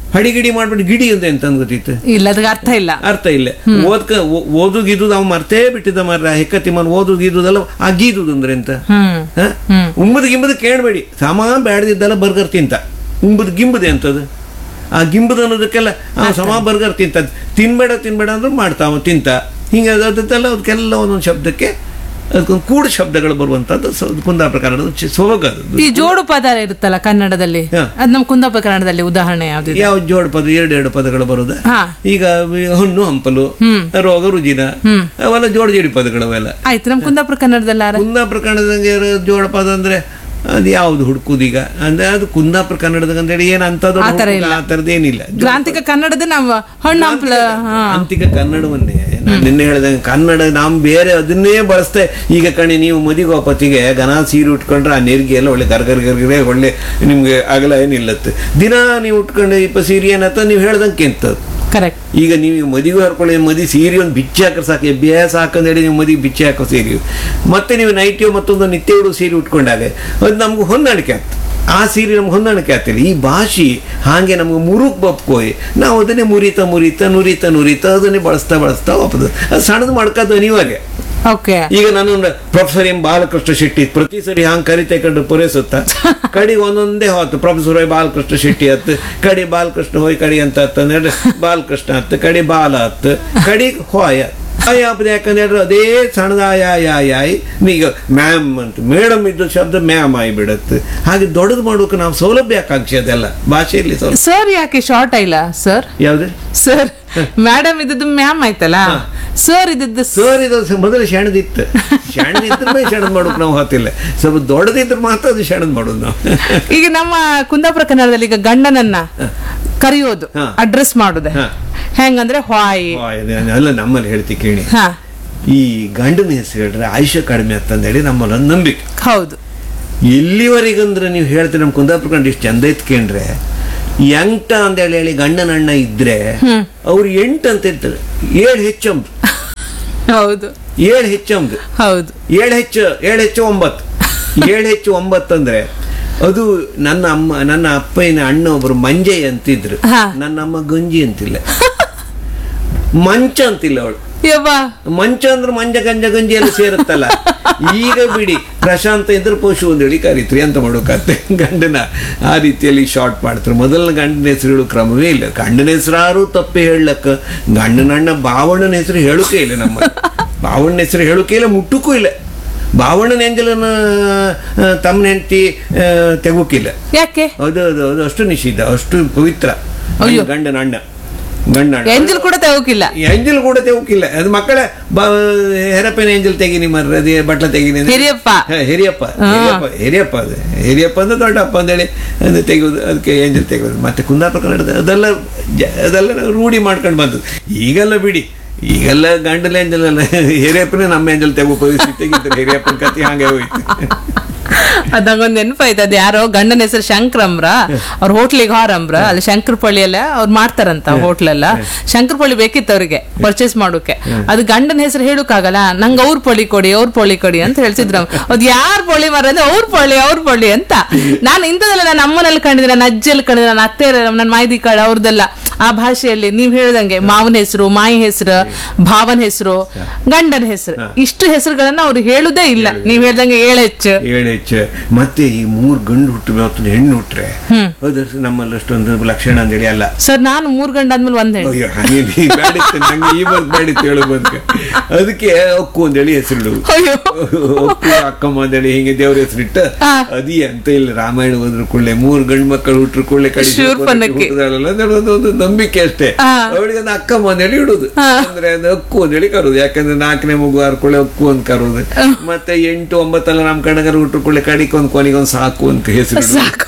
ಹಡಿಗಿಡಿ ಮಾಡ್ಬಿಟ್ಟು ಗಿಡಿ ಅಂತ ಎಂತ ಗೊತ್ತಿತ್ತು ಇಲ್ಲ ಅದಕ್ಕೆ ಅರ್ಥ ಇಲ್ಲ ಅರ್ಥ ಇಲ್ಲ ಓದ್ಕ ಓ- ಓದುದು ಗೀದುದು ಅವ್ ಮರ್ತೇ ಬಿಟ್ಟಿದ್ದ ಮರ ಹೆಕ್ಕತಿಮ್ಮನ್ ಓದುದು ಗೀದುದಲ್ಲ ಆ ಗೀದುದು ಅಂದ್ರೆ ಎಂತ ಹ್ಮ್ ಹ? ಉಂಬುದು ಗಿಂಬುದು ಕೇಳಬೇಡಿ ಸಮ ಬ್ಯಾಡ್ದಿದ್ದಲ್ಲ ಬರ್ಗರ್ ತಿಂತ ಉಂಬುದು ಗಿಂಬುದು ಎಂತದು ಆ ಗಿಂಬುದು ಅನ್ನೋದಕ್ಕೆಲ್ಲ ಆ ಸಮ ಬರ್ಗರ್ ತಿಂತ ತಿನ್ಬೇಡ ತಿನ್ಬೇಡ ಅಂದ್ರೆ ಮಾಡ್ತಾವ ತಿಂತ ಹಿಂಗೆ ಅದಕ್ಕೆಲ್ಲ ಅದಕ್ಕೆಲ್ಲ ಒಂದೊಂದು ಶಬ್ದಕ್ಕೆ ಅದಕ್ಕೊಂದು ಕೂಡು ಶಬ್ದಗಳು ಬರುವಂತದ್ದು ಸ- ಕುಂದಾಪುರ ಕನ್ನಡದ ಚಿ- ಸೊಬಗದು ಈ ಜೋಡು ಪದ ಇರುತ್ತಲ್ಲ ಕನ್ನಡದಲ್ಲಿ ಹಾ. ಅದ್ ನಮ್ಮ ಕುಂದಾಪುರ ಕನ್ನಡದಲ್ಲಿ ಉದಾಹರಣೆ ಯಾವ್ದು ಯಾವ ಜೋಡ್ ಪದ ಎರಡು ಎರಡು ಪದಗಳು ಬರುದ ಹಾ. ಈಗ ಹುಣ್ಣು ಹಂಪಲು ರೋಗ ರುಜಿನ ಅವೆಲ್ಲ ಜೋಡ ಜೋಡಿ ಪದಗಳು ಅವೆಲ್ಲ ಆಯ್ತು ನಮ್ ಕುಂದಾಪುರ ಕನ್ನಡದಲ್ಲಿ ಯಾರ ಕುಂದಾಪುರ ಕನ್ನಡದಂಗೆ ಇರೋ ಜೋಡ ಪದ ಅಂದ್ರೆ ಅದು ಯಾವ್ದು ಹುಡುಕುದೀಗ ಅಂದ್ರೆ ಅದು ಕುಂದಾಪುರ ಕನ್ನಡದಾಗ ಅಂದ್ರೆ ಏನ್ ಅಂತದ್ದು ಆ ಥರ ಇಲ್ಲ. ಆ ಥರದ್ದು ಏನಿಲ್ಲ ಗ್ರಾಂಥಿಕ ಕನ್ನಡದ ನಾವು ಹಣ್ಣು ಹಂಪಲ ಹಾ ಅಂತಿಕ ಕನ್ನಡವನ್ನೇ ನಾನು ನಿನ್ನೆ ಹೇಳ್ದಂಗೆ ಕನ್ನಡ ನಾವು ಬೇರೆ ಅದನ್ನೇ ಬಳಸ್ತೆ ಈಗ ಕಣಿ ನೀವು ಮದಿಗೋಪತಿಗೆ ಗನ ಸೀರೆ ಉಟ್ಕೊಂಡ್ರೆ ಆ ನೆರಿಗೆ ಎಲ್ಲ ಒಳ್ಳೆ ಗರ್ಗರ್ ಗರ್ಗರೆ ಒಳ್ಳೆ ನಿಮ್ಗೆ ಅಗಲ ಏನಿಲ್ಲತ್ತೆ ದಿನ ನೀವು ಉಟ್ಕೊಂಡು ಇಪ್ಪ ಸೀರೆ ಏನತ್ತ ನೀವು ಹೇಳ್ದಂಗೆ ಕೆಂತದ್ದು ಕರೆಕ್ಟ್ ಈಗ ನೀವು ಮದುವೆ ಹರ್ಕೊಳ್ಳಿ ಮದಿ ಸೀರೆ ಒಂದು ಬಿಚ್ಚಿ ಹಾಕರ್ ಸಾಕು ಅಭ್ಯಾಸ ಹಾಕಂದೇಳಿ ನೀವು ಮದಿಗೆ ಬಿಚ್ಚಿ ಹಾಕೋ ಸೀರೆ ಮತ್ತೆ ನೀವು ನೈಟಿಯೋ ಮತ್ತೊಂದು ನಿತ್ಯ ಉಡು ಸೀರೆ ಉಟ್ಕೊಂಡಾಗ ಅದು ನಮ್ಗೆ ಹೊಂದಾಣಿಕೆ ಆಗ್ತದೆ ಆ ಸೀರೆ ನಮ್ಗೆ ಹೊಂದಾಣಿಕೆ ಆಗ್ತಿಲ್ಲ ಈ ಭಾಷೆ ಹಾಗೆ ನಮ್ಗೆ ಮುರುಕ್ ಬಪ್ಕೋಯ್ ನಾವು ಅದನ್ನೇ ಮುರಿತ ಮುರಿತ ನುರಿತ ನುರಿತ ಅದನ್ನೇ ಬಳಸ್ತಾ ಬಳಸ್ತಾ ವಾಪಸ್ ಅದು ಸಣ್ಣದು ಮಾಡ್ಕೋದು ಅನಿವಾರ್ಯ ಓಕೆ ಈಗ ನಾನು ಪ್ರೊಫೆಸರ್ ಎಂ ಬಾಲಕೃಷ್ಣ ಶೆಟ್ಟಿ ಪ್ರತಿ ಸರಿ ಹಂಗ್ ಕರಿತೆ ಕಂಡು ಪೂರೈಸುತ್ತ ಕಡಿ ಒಂದೊಂದೇ ಹೊತ್ತು ಪ್ರೊಫೆಸರ್ ಹೋಯ್ ಬಾಲಕೃಷ್ಣ ಶೆಟ್ಟಿ ಹತ್ತು ಕಡಿ ಬಾಲಕೃಷ್ಣ ಹೋಯ್ ಕಡಿ ಅಂತ ಹತ್ತಂದ್ರೆ ಬಾಲಕೃಷ್ಣ ಹತ್ತು ಕಡಿ ಬಾಲ ಹತ್ತು ಕಡಿ ಹೋಯ ಯಾಪದ ಯಾಕಂದ್ರೆ ಅದೇ ಸಣ್ಣದಾಯ ಯಾಯ್ ಈಗ ಮ್ಯಾಮ್ ಅಂತ ಮೇಡಮ್ ಇದ್ದ ಶಬ್ದ ಮ್ಯಾಮ್ ಆಗಿ ಬಿಡತ್ತೆ ಹಾಗೆ ದೊಡ್ಡದು ಮಾಡೋಕೆ ನಾವು ಸೌಲಭ್ಯ ಆಕಾಂಕ್ಷೆ ಅದೆಲ್ಲ ಭಾಷೆಯಲ್ಲಿ ಸೌಲಭ್ಯ ಸರ್ ಯಾಕೆ ಶಾರ್ಟ್ ಇಲ್ಲ ಸರ್ ಯಾವ್ದು ಸರ್ ಮೇಡಮ್ ಇದ್ದದ್ದು ಮ್ಯಾಮ್ ಆಯ್ತಲ್ಲ ಸರ್ ಇದ್ದದ್ದು ಸ- ಸರ್ ಇದು ಸ- ಮೊದಲು ಶಣದಿತ್ತು ಶಣದಿದ್ರೆ ಶಣದ್ ಮಾಡೋಕೆ ನಾವು ಹೊತ್ತಿಲ್ಲ ಸ್ವಲ್ಪ ದೊಡ್ಡದಿದ್ರೆ ಮಾತ್ರ ಅದು ಶಣದ್ ಮಾಡೋದು ನಾವು ಈಗ ನಮ್ಮ ಕುಂದಾಪುರ ಕನ್ನಡದಲ್ಲಿ ಈಗ ಗಂಡನನ್ನ ಕರೆಯೋದು ಹಾ. ಅಡ್ರೆಸ್ ಮಾಡುದೆ ಹಾ. ಹೆಂಗಂದ್ರೆ ಹಾಯ್ ಆ, ಇದು ಅಲ್ಲ ನಮ್ಮಲ್ಲಿ ಹೇಳ್ತಿ ಕೇಳಿ ಹಾ ಈ ಗಂಡನ ಹೆಸರು ಹೇಳಿದ್ರೆ ಆಯುಷ್ಯ ಕಡಿಮೆ ಅಂತಂದೇಳಿ ನಮ್ಮಲ್ಲಿ ಒಂದು ನಂಬಿಕೆ ಹೌದು ಎಲ್ಲಿವರೆಗಂದ್ರೆ ನೀವು ಹೇಳ್ತೀರಿ ನಮ್ಮ ಕುಂದಾಪುರ ಕಂಡು ಇಷ್ಟು ಚಂದ ಎತ್ಕೊಂಡ್ರೆ ಎಂಟ ಅಂತೇಳಿ ಹೇಳಿ ಗಂಡನ ಅಣ್ಣ ಇದ್ರೆ ಅವ್ರು ಎಂಟು ಅಂತ ಇರ್ತಾರೆ ಏಳು ಹೆಚ್ಚಂಬ್ ಹೌದು ಏಳು ಹೆಚ್ಚಂಬ್ ಹೌದು ಏಳು ಹೆಚ್ಚು ಏಳು ಹೆಚ್ಚು ಒಂಬತ್ತು ಏಳು ಹೆಚ್ಚು ಒಂಬತ್ತು ಅಂದ್ರೆ ಅದು ನನ್ನ ಅಮ್ಮ ನನ್ನ ಅಪ್ಪನ ಅಣ್ಣ ಒಬ್ರು ಮಂಜಯ್ಯ ಅಂತಿದ್ರು ಹಾ. ನನ್ನ ಅಮ್ಮ ಗಂಜಿ ಅಂತಿಲ್ಲ ಮಂಚ ಅಂತಿಲ್ಲ ಅವಳು ಯವ್ವ ಮಂಚ ಅಂದ್ರೆ ಮಂಜ ಗಂಜ ಗಂಜಿ ಎಲ್ಲ ಸೇರುತ್ತಲ್ಲ ಈಗ ಬಿಡಿ ಪ್ರಶಾಂತ ಇದ್ರೆ ಪಶು ಒಂದು ಹೇಳಿ ಕರೀತ್ರಿ ಅಂತ ಮಾಡೋಕತ್ತೆ ಗಂಡನ ಆ ರೀತಿಯಲ್ಲಿ ಶಾರ್ಟ್ ಮಾಡ್ತಾರೆ ಮೊದಲನ ಗಂಡನ ಹೆಸರು ಹೇಳೋ ಕ್ರಮವೇ ಇಲ್ಲ ಗಂಡನ ಹೆಸರಾರು ತಪ್ಪೇ ಹೇಳಕ್ಕ ಗಂಡನ ಅಣ್ಣ ಬಾವಣ್ಣನ ಹೆಸರು ಹೇಳೋಕೆ ಇಲ್ಲ ನಮ್ಮ ಬಾವಣ್ಣನ ಹೆಸರು ಹೇಳೋಕೆ ಇಲ್ಲ ಮುಟ್ಟಕ್ಕೂ ಇಲ್ಲ ಬಾವಣ್ಣನ ಎಂಜಲನ ತಮ್ಮನ ಹೆಂಡತಿ ತೆಗೋಕಿಲ್ಲ ಯಾಕೆ ಅದು ಅದು ಅದು ಅಷ್ಟು ನಿಷಿದ್ಧ ಅಷ್ಟು ಪವಿತ್ರ ಅಯ್ಯೋ. ಗಂಡನ ಅಣ್ಣ ಗಂಡ ಅಣ್ಣ ಎಂಜಲ್ ಕೂಡ ತೆಗೋಕಿಲ್ಲ ಎಂಜಲ್ ಕೂಡ ತೆಗೋಕಿಲ್ಲ ಅದು ಮಕ್ಕಳ ಬ- ಹೆರಪ್ಪನ ಎಂಜಲ್ ತೆಗಿನಿ ಮರ್ರ ಅದೇ ಬಟ್ಲ ತೆಗಿನಿ ಅಂದ್ರೆ- ಹಿರಿಯಪ್ಪ. ಹ, ಹಿರಿಯಪ್ಪ ಹಿರಿಯಪ್ಪ ಹಿರಿಯಪ್ಪ ಅದು ಹಿರಿಯಪ್ಪ ಅಂದ್ರೆ ದೊಡ್ಡಪ್ಪ ಅಂತೇಳಿ ಅದು ತೆಗೆಯೋದು ಅದಕ್ಕೆ ಎಂಜಲ್ ತೆಗೆಯೋದು ಮತ್ತೆ ಕುಂದಾಪುರ ಕನ್ನಡದ ಅದೆಲ್ಲ ಜ- ಅದೆಲ್ಲ ನಾವು ರೂಢಿ ಮಾಡ್ಕೊಂಡು ಬಂದದ್ದು ಈಗೆಲ್ಲ ಬಿಡಿ ಈಗೆಲ್ಲ ಗಂಡಲ ಎಂಜಲ್ ಅಲ್ಲ ಹಿರಿಯಪ್ಪನೇ ನಮ್ಮ ಎಂಜಲ್ ತೆಗೋ ಪರಿಸ್ಥಿತಿ ತೆಗಿತಾರೆ ಹಿರಿಯಪ್ಪನ ಕತೆ ಹಾಗೆ ಹೋಯ್ತು ಅದಂಗೊಂದ್ ನೆನಪಾಯ್ತು ಅದ್ ಯಾರೋ ಗಂಡನ ಹೆಸರು ಶಂಕರಮ್ರ ಅವ್ರ ಹೋಟ್ಲಿಗೆ ಹಾರಮ್ರ ಅಲ್ಲಿ ಶಂಕರಪಳ್ಳಿಯಲ್ಲ ಅವ್ರು ಮಾಡ್ತಾರಂತ ಹೋಟ್ಲೆಲ್ಲ ಶಂಕರಪಳ್ಳಿ ಬೇಕಿತ್ತು ಅವ್ರಿಗೆ ಪರ್ಚೇಸ್ ಮಾಡೋಕೆ ಅದು ಗಂಡನ ಹೆಸರು ಹೇಳಕ್ಕಾಗಲ್ಲ ನಂಗೆ ಅವ್ರ ಪೊಳಿ ಕೊಡಿ ಅವ್ರ ಪೊಳಿ ಕೊಡಿ ಅಂತ ಹೇಳ್ತಿದ್ರು ಅದ್ ಯಾರ್ ಪೊಳಿ ಮರ ಅಂದ್ರೆ ಅವ್ರ ಪೊಳಿ ಅವ್ರ ಪೊಳಿ ಅಂತ ನಾನು ಇಂಥದೆಲ್ಲ ನನ್ನ ಅಮ್ಮನಲ್ಲಿ ಕಂಡಿದ್ದೆ ನನ್ನ ಅಜ್ಜಿಯಲ್ಲಿ ಕಂಡಿದ್ದೆ ನನ್ನ ಅತ್ತೆ ನನ್ನ ಮಾಯ್ದಿ ಕಾಳು ಅವ್ರದ್ದೆಲ್ಲ ಆ ಭಾಷೆಯಲ್ಲಿ ನೀವ್ ಹೇಳ್ದಂಗೆ ಮಾವನ ಹೆಸರು ಮಾಯಿ ಹೆಸರು ಭಾವನ ಹೆಸರು ಗಂಡನ ಹೆಸರು ಇಷ್ಟು ಹೆಸರುಗಳನ್ನ ಅವ್ರು ಹೇಳುದೇ ಇಲ್ಲ ನೀವ್ ಹೇಳ್ದಂಗೆ ಏಳೆಚ್ಚು ಏಳು ಹೆಚ್ಚು ಮತ್ತೆ ಈ ಮೂರು ಗಂಡು ಹುಟ್ಟು ಮತ್ತೊಂದು ಹೆಣ್ಣು ಹುಟ್ರೆ ಅದು ನಮ್ಮಲ್ಲಿ ಅಷ್ಟೊಂದು ಲಕ್ಷಣ ಅಂತೇಳಿ ಅಲ್ಲ ಸರ್ ನಾನು ಮೂರ್ ಗಂಡ ಆದ್ಮೇಲೆ ಒಂದ್ ಹೆಣ್ಣು ಅಯ್ಯೋ ಹಾಗೆ ನೀ ಬೇಡಿತ್ತು ನಂಗೆ ಈ ಬಂದು ಬೇಡಿತ್ತು ಹೇಳು ಬಂದ್ಕೆ ಅದಕ್ಕೆ ಅಕ್ಕು ಅಂತೇಳಿ ಹೆಸರು ಅಯ್ಯೋ ಅಕ್ಕು ಅಕ್ಕಮ್ಮ ಅಂತೇಳಿ ಹಿಂಗೆ ದೇವ್ರ ಹೆಸರಿಟ್ಟ ಹಾ. ಅದಿ ಅಂತ ಇಲ್ಲ ರಾಮಾಯಣ ಓದ್ರ ಕೂಡಲೇ ಮೂರು ಗಂಡು ಮಕ್ಕಳು ಹುಟ್ರು ಕೂಡಲೇ ಕಡಿ ಶೂರ್ಪನಖಿ. ಒಂದು ಒಂದು ನಂಬಿಕೆ ಅಷ್ಟೇ ಹಾ. ಅವಳಿಗೆ ಒಂದು ಅಕ್ಕಮ್ಮ ಅಂತೇಳಿ ಇಡುದು ಅಂದ್ರೆ ಅದು ಅಕ್ಕು ಅಂತೇಳಿ ಕರೋದು ಯಾಕಂದ್ರೆ ನಾಲ್ಕನೇ ಮಗು ಹರ್ಕೊಳ್ಳೆ ಅಕ್ಕು ಅಂತ ಕರೋದು ಮತ್ತೆ ಎಂಟು ಒಂಬತ್ತೆಲ್ಲ ನಮ್ಮ ಕಣಗರ ಹುಟ್ರು ಕೂಡಲೇ ಕಡಿಗೆ ಒಂದು ಕೊನೆಗೊಂದು ಸಾಕು ಅಂತ ಹೆಸರು ಇಡುದು. ಸಾಕು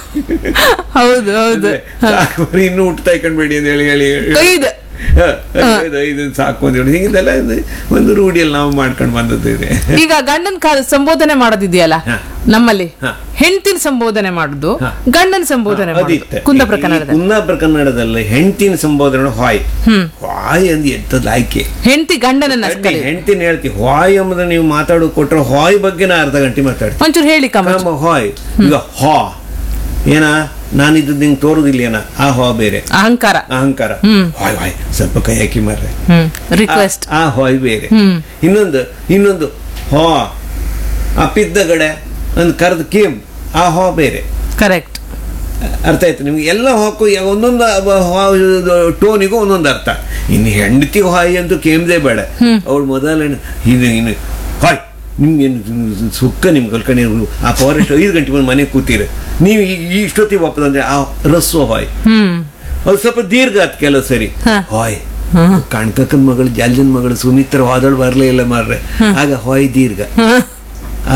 ಹೌದು ಹೌದು ಸಾಕು ಬರೀ ಇನ್ನೂ ಹುಟ್ತಾ ಇಕೊಂಡ್ಬೇಡಿ ಅಂತ ಹೇಳಿ ಹೇಳಿ ಐದು ಹ, ಐದು ಐದು ಸಾಕು ಅಂತ ಹೇಳಿ ಹಿಂಗೆಲ್ಲ ಒಂದು ಒಂದು ರೂಢಿಯಲ್ಲಿ ನಾವು ಮಾಡ್ಕೊಂಡು ಬಂದದ್ದು ಇದೆ ಈಗ ಗಂಡನ್ ಕಾ- ಸಂಬೋಧನೆ ಮಾಡೋದಿದೆಯಲ್ಲ ಹಾ. ನಮ್ಮಲ್ಲಿ ಹಾ. ಹೆಂಡತಿನ ಸಂಬೋಧನೆ ಮಾಡುದು ಹಾ. ಗಂಡನ ಸಂಬೋಧನೆ ಮಾಡುದು ಅದಿತ್ತೆ. ಕುಂದಾಪುರ ಈ ಕನ್ನಡದಲ್ಲಿ ಕುಂದಾಪುರ ಕನ್ನಡದಲ್ಲಿ ಹೆಂಡತಿನ ಸಂಬೋಧನೆ ಹಾಯ್ ಹಾಯ್ ಅಂದ್ ಎಂತದ್ ಆಯ್ಕೆ ಹೆಂಡತಿ ಗಂಡನನ್ನ ಕರೆಯೋದು. ಹೆಂಡತಿನ ಹೇಳ್ತಿ ಹಾಯ್ ಎಂಬುದು ನೀವು ಮಾತಾಡೋದು ಕೊಟ್ರೆ ಹಾಯ್ ಬಗ್ಗೆ ನಾ ಅರ್ಧ ಗಂಟೆ ಮಾತಾಡ್ತೀನಿ ಒಂಚೂರು ಹೇಳಿ ಕಮ ಕಮ ಹಾಯ್ ಈಗ ಹಾ ಏನ ನಾನು ಇದು ನಿಂಗೆ ತೋರುದಿಲ್ಲೇನ ಆ ಹೋ ಬೇರೆ ಅಹಂಕಾರ ಅಹಂಕಾರ ಹಾಯ್ ಹಾಯ್ ಸ್ವಲ್ಪ ಕೈ ಹಾಕಿ ಮಾರ್ರೆ ಹ್ಮ್ ರಿಕ್ವೆಸ್ಟ್ ಆ ಹೊಯ್ ಬೇರೆ ಇನ್ನೊಂದು ಇನ್ನೊಂದು ಹೋ ಆ ಪಿದ್ದಗಡೆ ಒಂದು ಕರೆದು ಕೇಮ್ ಆ ಹೋ ಬೇರೆ ಕರೆಕ್ಟ್ ಅರ್ಥ ಆಯ್ತು ನಿಮ್ಗೆ ಎಲ್ಲ ಹಾಕು ಯ- ಒಂದೊಂದು ಟೋನಿಗೂ ಒಂದೊಂದು ಅರ್ಥ ಇನ್ನು ಹೆಂಡತಿ ಹಾಯ್ ಅಂತೂ ಕೇಮ್ದೇ ಬೇಡ ಅವಳು ಮೊದಲ ಇದು ಇನ್ನು ಹಾಯ್ ನಿಮ್ಗೆ ಸುಕ್ಕ ನಿಮ್ಗೆ ಕಲ್ಕಣಿ ಆ ಫಾರೆಸ್ಟ್ ಐದು ಗಂಟೆ ಬಂದು ಮನೆಗೆ ಕೂತೀರ ನೀವು ಈ- ಈ ಇಷ್ಟೊತ್ತಿಗೆ ವಾಪದಂದ್ರೆ ಆ ರಸ್ವ ಹಾಯ್ ಹ್ಮ್ ಅದು ಸ್ವಲ್ಪ ದೀರ್ಘ ಆತ್ ಕೆಲವು ಸರಿ ಹಾಯ್ ಕಣ್ಕಕ್ಕನ ಮಗಳು ಜಾಲ್ಜನ್ ಮಗಳು ಸುಮಿತ್ರ ಹೋದಳು ಬರಲೇ ಇಲ್ಲ ಮಾರ್ರೆ ಆಗ ಹಾಯ್ ದೀರ್ಘ ಆ,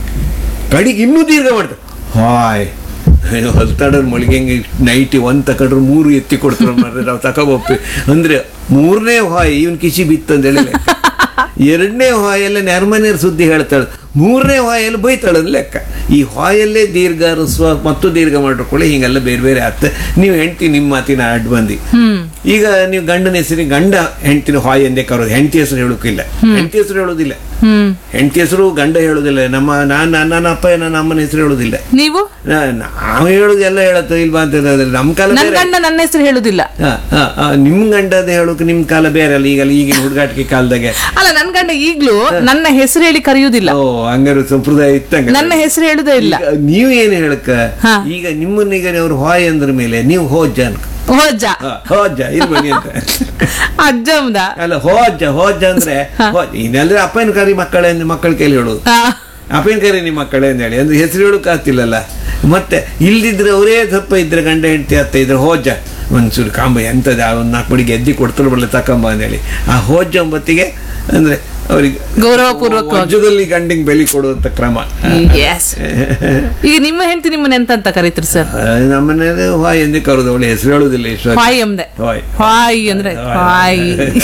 ಕಡಿಗೆ ಇನ್ನೂ ದೀರ್ಘ ಮಾಡ್ತಾರೆ ಹಾಯ್ ಹೊಲ್ತಾಡೋರ್ ಮೊಳಗೆ ನೈಟಿ ಒಂದ್ ತಕೊಂಡ್ರು ಮೂರು ಎತ್ತಿ ಕೊಡ್ತಾರೆ ಮಾರ್ರೆ ನಾವು ತಕೋಬಪ್ಪಿ ಅಂದ್ರೆ ಮೂರನೇ ಹಾಯ್ ಇವನ್ ಕಿಶಿ ಬಿತ್ತಂದೇಳಿ ಎರಡನೇ ಹಾಯೆಲ್ಲ ನೆರ್ಮನೇರ್ ಸುದ್ದಿ ಹೇಳ್ತಾಳೆ ಮೂರನೇ ಹಾಯಲ್ಲಿ ಬೈತಾಳದ್ ಲೆಕ್ಕ ಈ ಹಾಯಲ್ಲೇ ದೀರ್ಘ ರಸ್ವ ಮತ್ತು ದೀರ್ಘ ಮಾಡ್ಕೊಳ್ಳಿ ಹಿಂಗೆಲ್ಲ ಬೇರೆ ಬೇರೆ ಆತ ನೀವು ಹೆಂಡತಿ ನಿಮ್ಮ ಮಾತಿನ ಅಡ್ಡ ಬಂದಿ ಈಗ ನೀವು ಗಂಡನ ಹೆಸರಿಗೆ ಗಂಡ ಹೆಂಡತಿನ ಹಾಯ್ ಎಂದೇ ಕರೋದು ಹೆಂಡತಿ ಹೆಸರು ಹೇಳೋಕಿಲ್ಲ ಹೆಂಡತಿ ಹೆಸರು ಹೇಳೋದಿಲ್ಲ ಹ್ಮ್ ಹೆಂಡತಿ ಹೆಸರು ಗಂಡ ಹೇಳೋದಿಲ್ಲ ನಮ್ಮ ನಾನ್ ನನ್ನ ಅಪ್ಪ ನನ್ನ ಅಮ್ಮನ ಹೆಸರು ಹೇಳೋದಿಲ್ಲ ನೀವು ನಾ- ನಾವು ಹೇಳೋದು ಎಲ್ಲ ಹೇಳತ್ತೋ ಇಲ್ವಾ ಅಂತ ಹೇಳಿದ್ರೆ ನಮ್ಮ ಕಾಲ ನನ್ ಬೇರೆ. ಗಂಡ ನನ್ನ ಹೆಸರು ಹೇಳುದಿಲ್ಲ ಹಾ, ಹಾ, ಹಾ, ನಿಮ್ ಗಂಡದ ಹೇಳೋಕೆ ನಿಮ್ ಕಾಲ ಬೇರೆ ಅಲ್ಲ ಈಗ ಈಗಿನ ಹುಡುಗಾಟಿಕೆ ಕಾಲದಾಗೆ ಅಲ್ಲ ನನ್ ಗಂಡ ಈಗ್ಲೂ ನನ್ನ ಹೆಸರು ಹೇಳಿ ಕರೆಯುವುದಿಲ್ಲ ಓ ಹಂಗಾರೆ ಸಂಪ್ರದಾಯ ಇತ್ತಂಗ ನನ್ನ ಹೆಸರು ಹೇಳುದೇ ಇಲ್ಲ ಈಗ ನೀವ್ ಏನ್ ಹೇಳಕ್ಕ ಹಾ. ಈಗ ನಿಮ್ಮನ್ನೀಗ ಅವ್ರು ಹಾಯ್ ಅಂದ್ರ ಮೇಲೆ ನೀವು ಹೋಜ್ಜ ಅನ್ಕ ಹೋಜ್ಜ ಹಾ, ಹೋಜ್ಜ ಇಲ್ಲಿ ಬನ್ನಿ ಅಂತ ಅಜ್ಜಮ್ದ ಅಲ್ಲ ಹೋಜ್ಜ ಹೋಜ್ಜ ಅಂದ್ರೆ ಹೋಜ್ಜ. ಇನ್ನೆಲ್ಲರೂ ಅಪ್ಪನ ಕರಿ ಮಕ್ಕಳೇ ಮಕ್ಕಳ ಕೈಲಿ ಹೇಳೋದು ಆ, ಅಪ್ಪನ ಕರಿ ನಿಮ್ಮ ಮಕ್ಕಳೇ ಅಂತ ಹೇಳಿ ಅಂದ್ರೆ ಹೆಸರು ಹೇಳೋಕೆ ಆಗ್ತಿಲ್ಲಲ್ಲ ಮತ್ತೆ ಇಲ್ದಿದ್ರೆ ಅವರೇ ಸ್ವಲ್ಪ ಇದ್ರೆ ಗಂಡ ಹೆಂಡತಿ ಅತ್ತ ಇದ್ರೆ ಹೋಜ್ಜ ಒಂಚೂರು ಕಾಂಬ ಎಂತದ ಒಂದ್ ನಾಲ್ಕು ಮಡಿಗೆ ಎದ್ದಿ ಕೊಡ್ತಾರೆ ಬರಲಿ ತಕೊಂಬ ಅಂತೇಳಿ ಆ ಹೋಜ್ಜ ಒಂಬತ್ತಿಗೆ ಅಂದ್ರೆ ಅವರಿಗೆ ಗೌರವಪೂರ್ವಕವಾಗಿ. ವಜ್ಜದಲ್ಲಿ ಗಂಡಿಗೆ ಬೆಲೆ ಕೊಡುವಂತ ಕ್ರಮ yes. ಈಗ ನಿಮ್ಮ ಹೆಂಡತಿ ನಿಮ್ಮನ್ನ ಎಂತ ಅಂತ ಕರೀತೀರಿ ಸರ್ ನಮ್ಮನೇಲಿ ಹಾಯ್ ಎಂದೇ ಕರೋದು ಅವಳು ಹೆಸರು ಹೇಳುದಿಲ್ಲ ಇಷ್ಟು ಹಾಯ್ ಎಂದೆ ಹಾಯ್ ಹಾಯ್ ಅಂದ್ರೆ ಹಾಯ್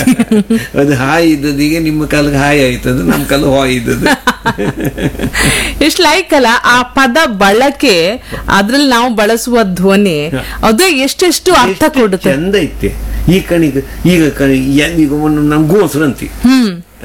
ಅದು ಹಾಯ್ ಇದ್ದದ್ದು ಈಗ ನಿಮ್ಮ ಕಾಲಕ್ಕೆ ಹಾಯ್ ಆಯ್ತದ ನಮ್ಮ ಕಾಲ ಹಾಯ್ ಇದ್ದದ್ದು ಎಷ್ಟು ಲೈಕ್ ಅಲ್ಲ ಆ ಪದ ಬಳಕೆ ಅದ್ರಲ್ಲಿ ನಾವು ಬಳಸುವ ಧ್ವನಿ ಅದೇ ಎಷ್ಟೆಷ್ಟು ಅರ್ಥ ಎಷ್ಟು ಕೊಡುತ್ತೆ ಚಂದ ಐತೆ ಈ ಕಣಿಗೆ ಈಗ ಕಣಿ ಈಗ ಒಂದು ನಮ್ ಗೋಸ್ರು ಅಂತಿ ಹ್ಮ್